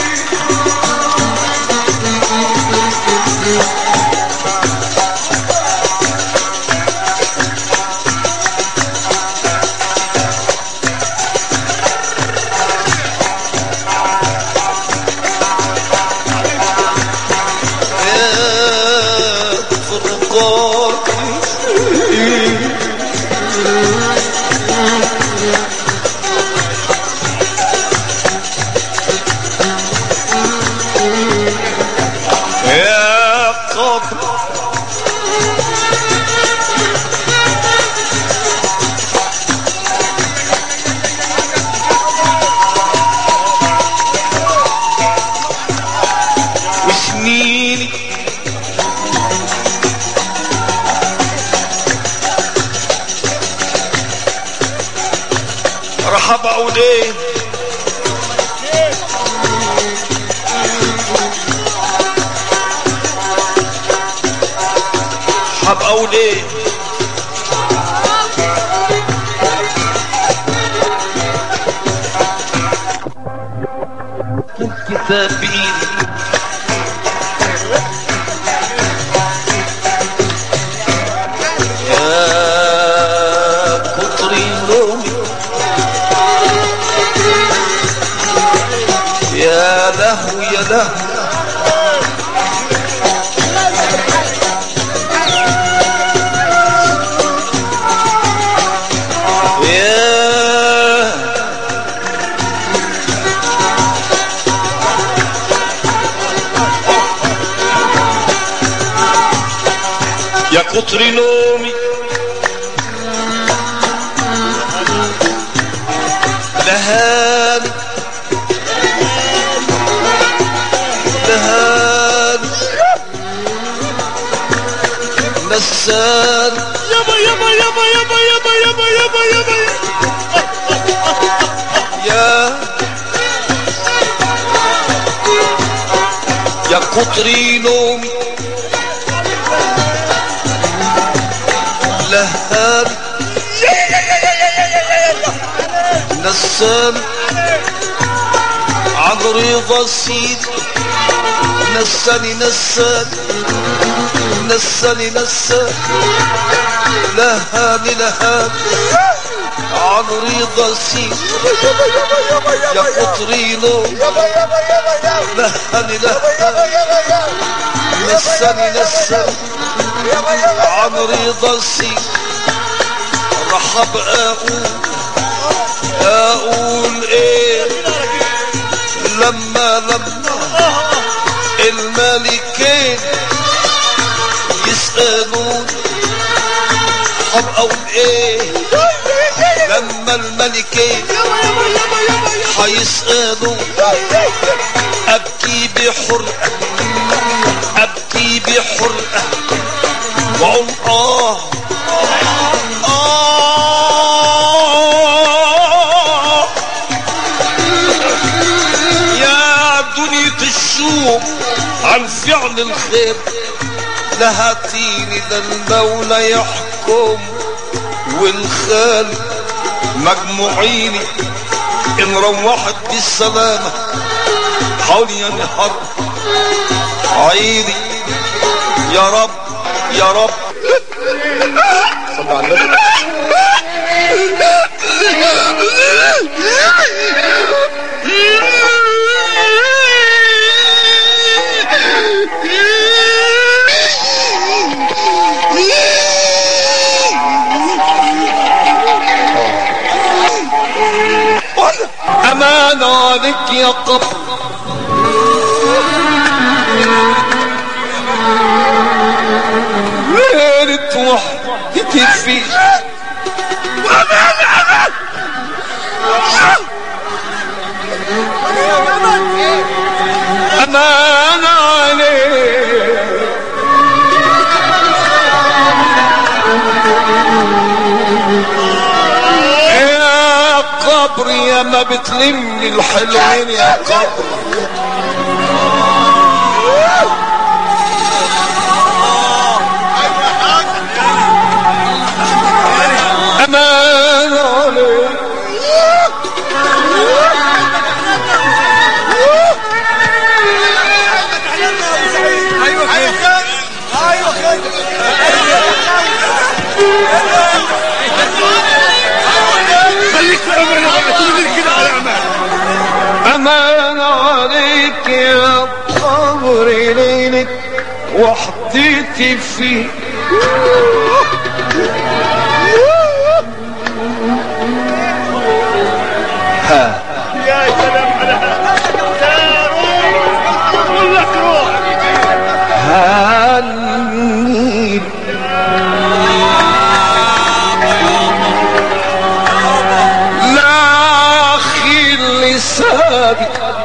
يا فرقات يا قبر وسنيني رحب اوليه حب اوليه كتاب بايدي يا كتر نومي يا له يا له يا يا كتر نومي لهاني لهاني نساني يابا يابا يابا يابا يابا يابا يابا يابا يا يا كتر نومي لهاني نساني عن رضا سيدي نساني نساني نساني نساني لهاني لهاني عن رضا سيدي يا قطرينو لهاني لهاني نساني نساني عن رضا سيدي رحب اقول اقول ايه لما لما الملكين يسألون طب اقول ايه لما الملكين هيسألون ابكي بحرقة ابكي مجموع عن فعل الخير لهاتيني ده المولى يحكم والخالق مجموعين ان روحت بالسلامة حول ينهر عيني يا رب يا رب صلى على النبي أمان عليك يا قبر ليلة وحدتي فيك أمان عليك يا قبر يا ما بتلمني الحلوين يا قبر أمان عليك ايوه كده ايوه كده خليك في امرنا بقى تنزل كده على امان أمان عليك يا قبر ليلك وحدتي فيك ها يا سلام على هذا روح اقول لك روح هالنيل لا خير لسابق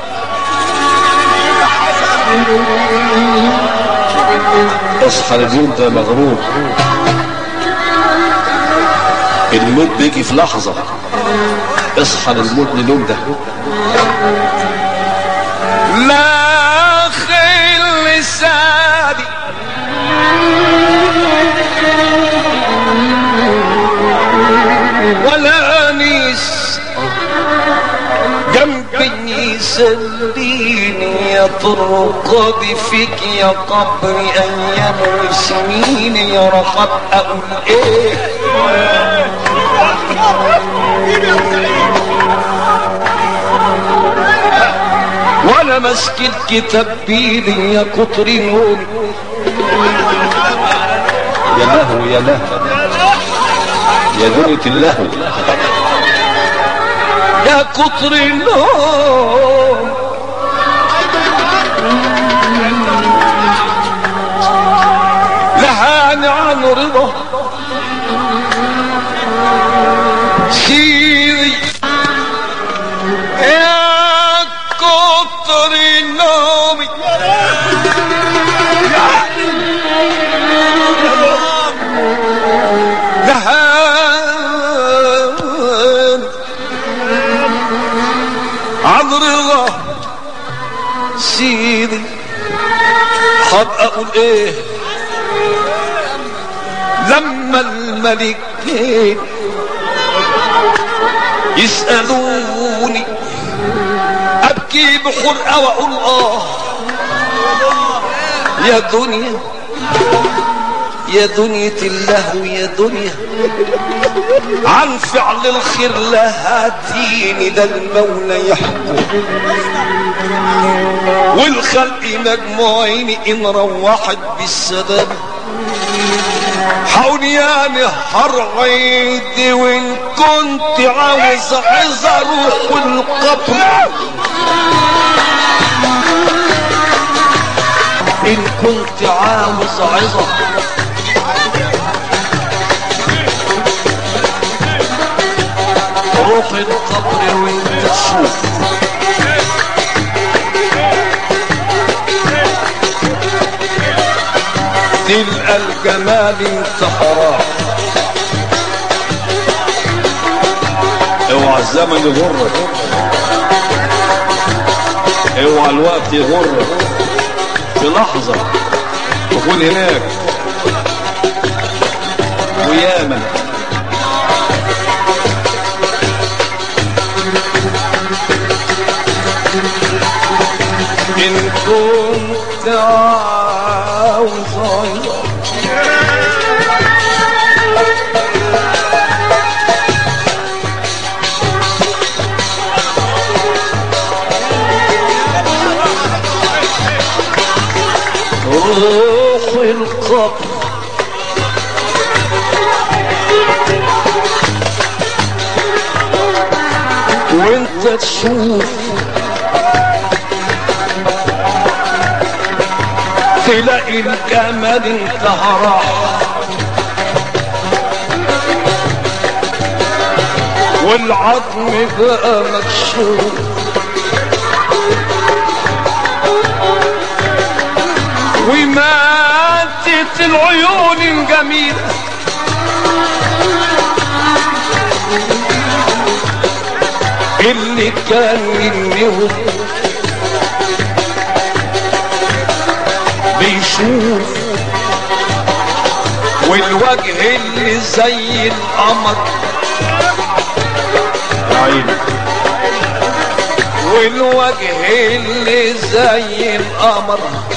اصحى اليوم ده مغرور الموت بيجي في لحظة اصحى للموت لليوم ده لا خير لسابق ولا انيس جنبي يسليني يا طرقاتي فيك يا قبر ايام وسنين يا رحب اقول ايه وانا ماسك الكتاب بيدي يا كتر نومي يا لهو يا لهو يا دنيا اللهو يا كتر النوم لهاني عن رضا سيري يا كتر النوم لهاني عن رضا سيدي حاب اقول ايه لما الملكين يسألوني ابكي بحرقة واقول اه يا دنيا يا دنيا اللهو يا دنيا عن فعل الخير لهاتيني ده المولى يحكم والخلق مجموعين ان روحت بالسبب حاولي يا نهر عيدي وان كنت عاوز عايز اروح القبر ان كنت عاوز عظة روح القبر وانت تشوف تلقى الجمال انت حرام اوعى الزمن يغرك اوعى الوقت يغرك في لحظة تكون هناك وياما إن كنت عاوز روح القبر وانت تشوف تلاقي الجمال انتهى راح والعظم بقى مكشوف وماتت العيون الجميلة اللي كان منهم بيشوف والوجه اللي زي القمر يا عيني والوجه اللي زي القمر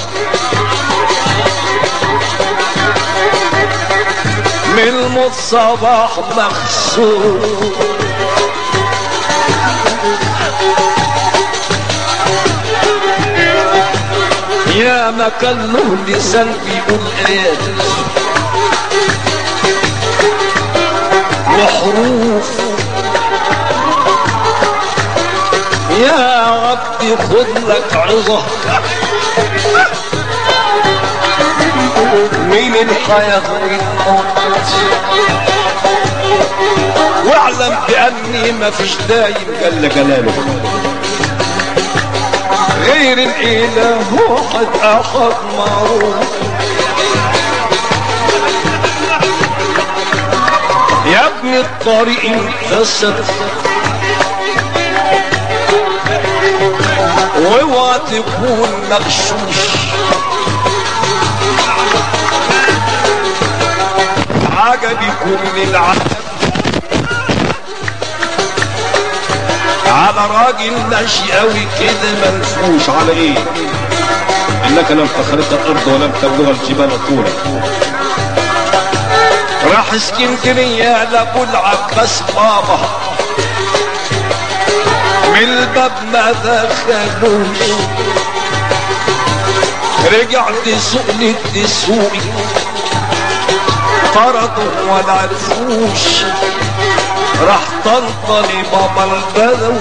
من الموت صباح مخسور يا ما كان له لسان بيقول ايه وحروف يا عبدي خد لك عظة من الحياة والموت واعلم بأني ما فيش دايم جل جلاله غير الإله واحد أخذ معروف يا ابن الطريق انفسد واوعى تكون مغشوش عجبي كل العجب على راجل ماشي قوي كده منفوش على ايه انك لم تخرق الارض ولم تبلغ الجبال طولا راح اسكندرية لابو العباس بابا من الباب ما دخلوش رجعت سوق للدسوقي طردوا ولا عرفوش راح طنطني بابا البدوي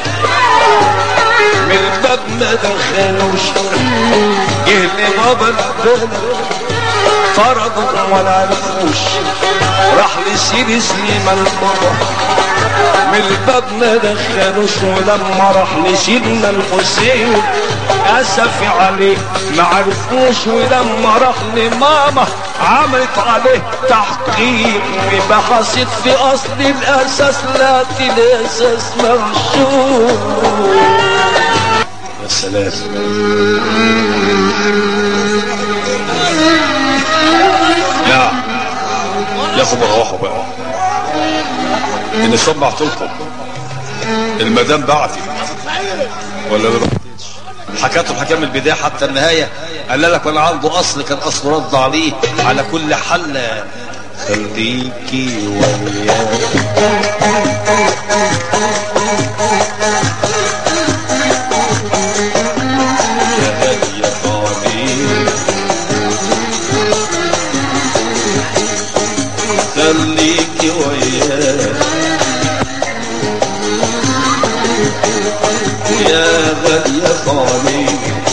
من الباب ما دخلوش جه لي بابا البدوي طردوا ولا عرفوش راح لسيدي سليمان بابا من الباب ما دخلوش ولما راح لسيدنا الحسين اسفي عليه ما عرفوش ولما راح لماما عملت عليه تحقيق وبحثت في اصل الاساس لكن الاساس مغشوش يا سلام لا ياخد روحه بقى ان سمعت لكم المدام بعتت ولا ما بعتتش حكاته الحكام من البدايه حتى النهايه قال لك وانا عنده اصل كان اصله رد عليه على كل حل خليكي وياك يا هادي يا طبيب خليكي وياك يا غالي يا طالب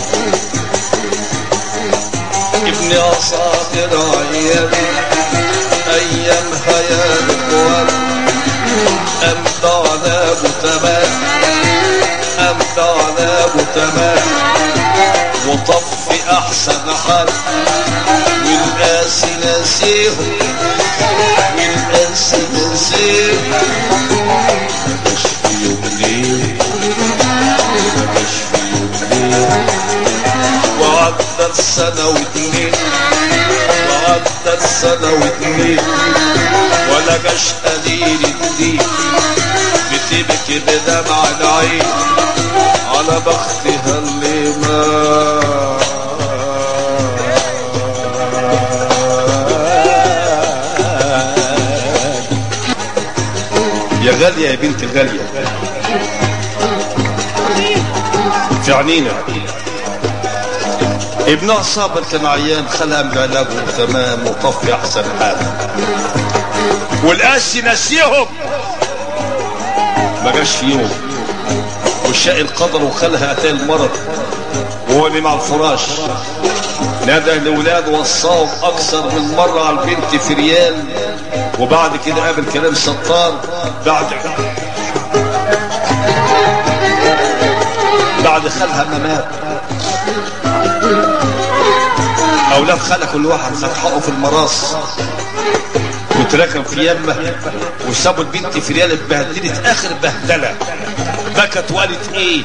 ابن أصابر عيالي أيامها يا الإخوان أمضى على أبو تمام أمضى على أبو تمام وطفي أحسن حال والقاسي ناسيهم والقاسي ناسيهم مش في يوم ليه مش في يوم ليه وعلى وعدت سنة واتنين وعدت سنة واتنين ولا جاش قليل الدين بتبكي بدمع العين على بختها اللي مات يا غالية يا بنت الغالية في عينينا ابنها صابر كان عيان خلها من علاجه تمام وطفي احسن حال والقاسي نسيهم ما جاش في يوم وشاء القدر وخلها اتاه المرض وهو اللي مع الفراش نادى الاولاد وصاهم اكثر من مره على البنت في ريال وبعد كده قابل كلام ستار بعد بعد خالها ما مات اولاد خالها كل واحد خد حقه في المراس وتركب في يمه وسابوا البنت في ريال اتبهدلت اخر بهدله بكت وقالت ايه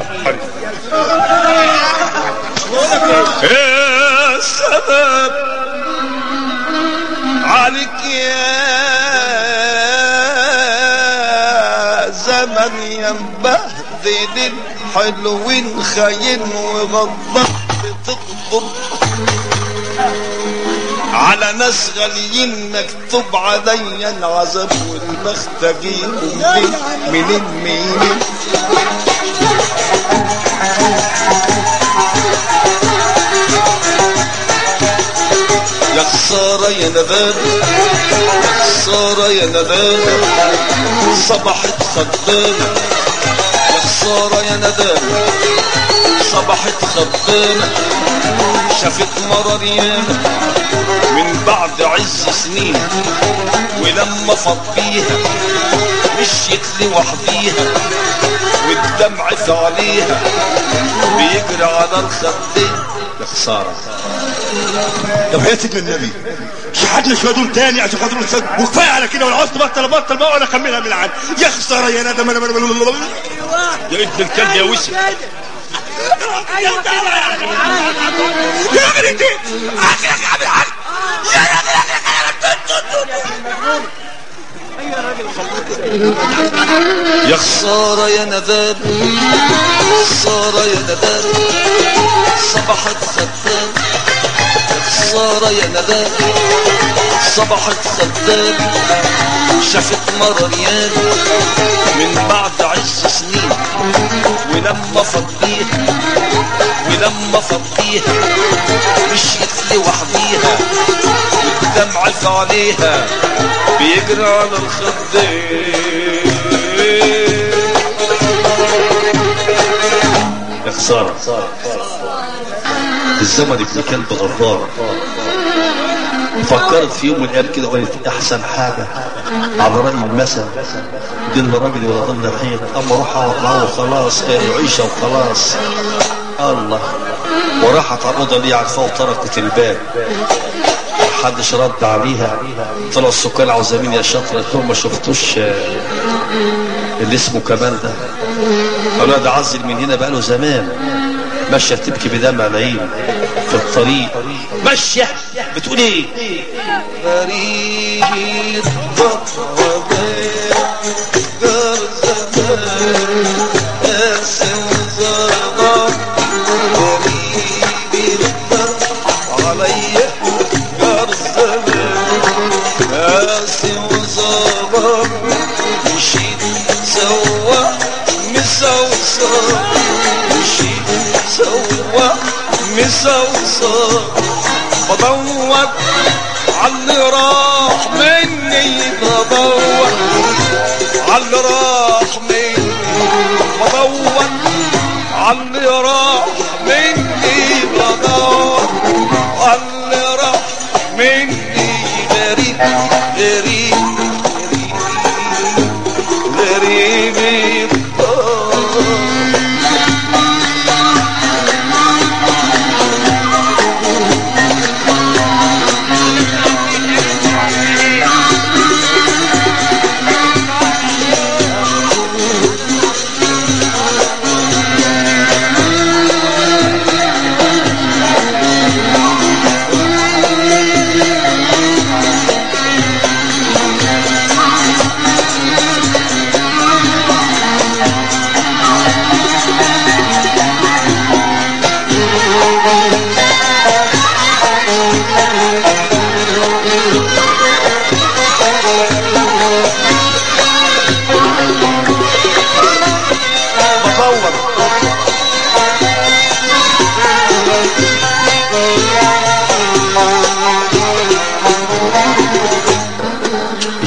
يا سبب عليك يا زمن يا مبهدل الحلوين خاين وغضب بتكبر على ناس غاليين مكتوب عليا العذاب والبخت اجيبه منين منين منين يا خسارة يا ندال يا خسارة يا ندال صبحت خدامة يا خسارة يا ندال صبحت خدامة شافت مرار ياما من بعد عز سنين ولما فض بيها مشيت لوحديها والدمع في عليها بيجري على الخدين يا خسارة طب يا سيدنا النبي شحتنا شويه دول تاني عشان خاطر الاستاذ وكفايه على كده ولو عاوز تبطل بطل بقى ولا اكملها من عندي يا خساره يا ندم انا يا ابن الكلب يا وسع يا راجل انت اخرك عامل حاجه يا راجل يا خسارة يا نداب خسارة يا نداب صبحت خدام يا خسارة يا نداب صبحت خدام شافت مرة ريال من بعد عز سنين ولما فضيها ولما فضيها مشيت لوحديها والدمع في عليها بيجري على الخدين يا خسارة الزمن ابن كلب غدار فكرت في يوم من الايام كده وقالت احسن حاجه على راي المثل ضل راجل ولا ضل حين اما اروح اقعد معاه وخلاص قالوا عيشه وخلاص الله وراحت على الاوضه اللي عارفاه وطرقت الباب محدش رد عليها طلع السكان عاوزين يا شاطر قلت لهم ما شفتوش آه، اللي اسمه كمال ده قالوا ده عزل من هنا بقاله زمان ماشيه تبكي بدمع العين في الطريق ماشيه بتقول ايه غريب عليا جار الزمان قاسي وصبر مشيت سوا مسوسة مشيت سوا مسوسة بدور عاللي راح مني بدور عاللي راح مني بدور عاللي راح مني بدور عاللي راح مني غريب غريب غريب غريب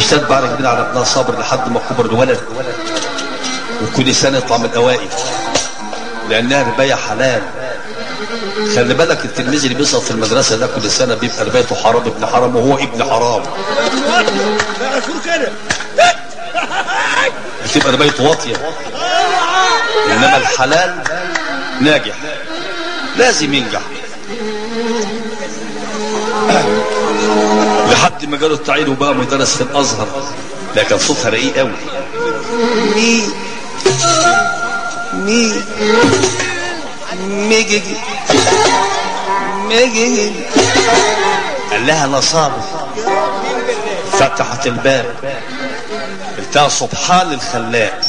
وساد بعرف كبير على ابنها صابر لحد ما كبر الولد وكل سنة يطلع من الأوائل لأنها رباية حلال خلي بالك التلميذ اللي بيسقط في المدرسة ده كل سنة بيبقى ربايته حرام ابن حرام وهو ابن حرام بقى شو كده بتبقى ربايته واطية إنما الحلال ناجح لازم ينجح لحد ما جاله التعيين وبقى مدرس في الازهر لكن صوتها رقيق قوي مي مي ميجي ميجي قال لها انا صابر فتحت الباب قلتها سبحان الخلاق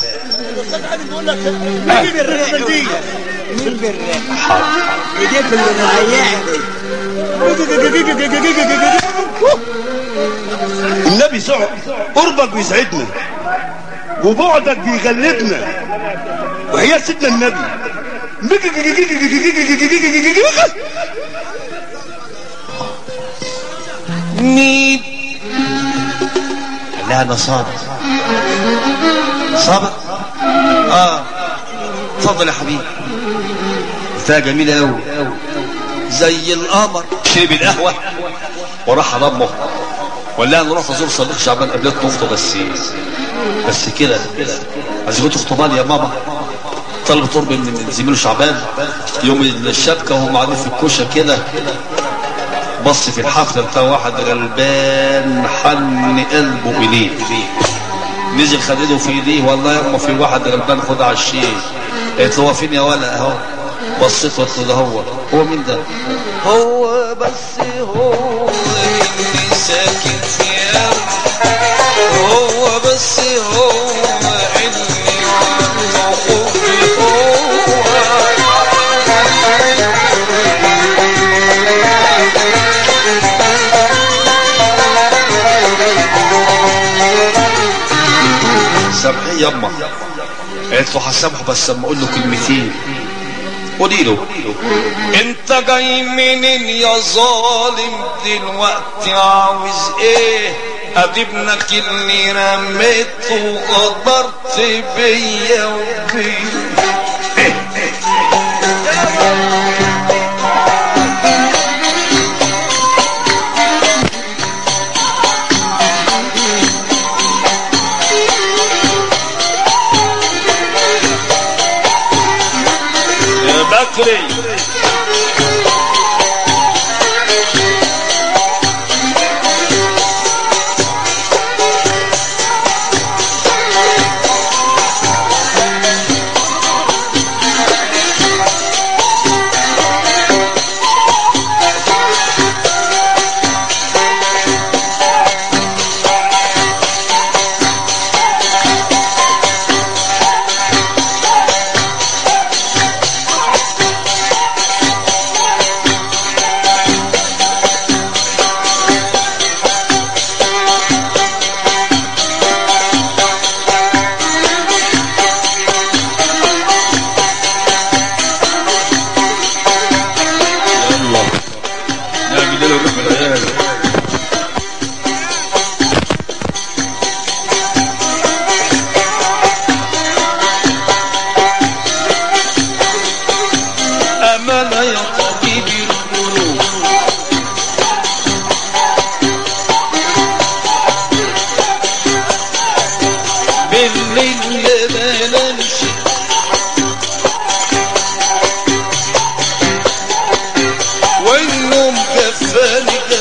مين بالرق دي مين بالرق حاضر يجيب الرقيع النبي سعد قربك بيسعدنا وبعدك بيغلبنا وهي سيدنا النبي ميب قال لها انا صابر صابر اه اتفضل يا حبيبي قلتها جميله قوي زي القمر شرب القهوه وراح على امه وقال لها انا رحت ازور صديق شعبان قابلت اخته بس بس كده عايز كنت خطبان يا ماما طلب قرب من زميله شعبان يوم الشبكه وهم قاعدين في الكوشه كده بص في الحفله بتاع واحد غلبان حن قلبه اليه نزل خد ايده في ايديه والله يا اما في واحد غلبان خد على الشيء قالت له هو فين يا ولا اهو بصيت قلت له ده هو هو مين ده؟ هو بس هو اللي ساكن في قلبي هو بس هو اللي عنده حبي هو سامحيه يما قالت له هسامحه بس اما اقول له كلمتين قولي له انت جاي منين يا ظالم دلوقتي عاوز ايه ادي ابنك اللي رميته وغدرت بيا وبيه يا بكري يلا نعمل له روح العيال أمانة يا طبيبي القلوب بالليل ما نمشي والنوم كفاني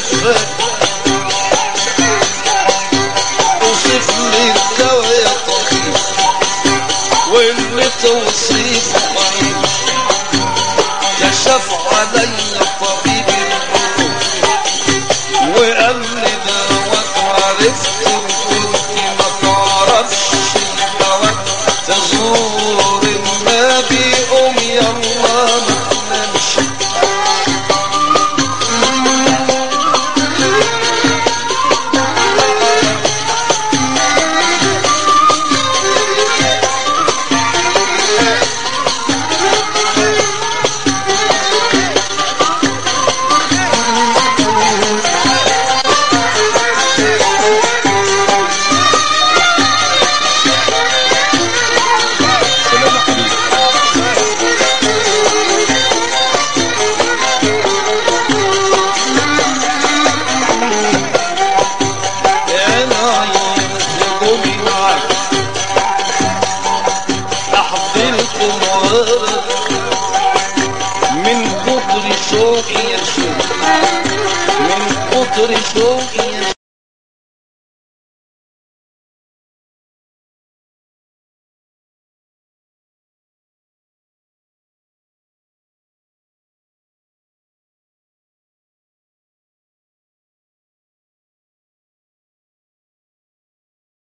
من كتر شوقي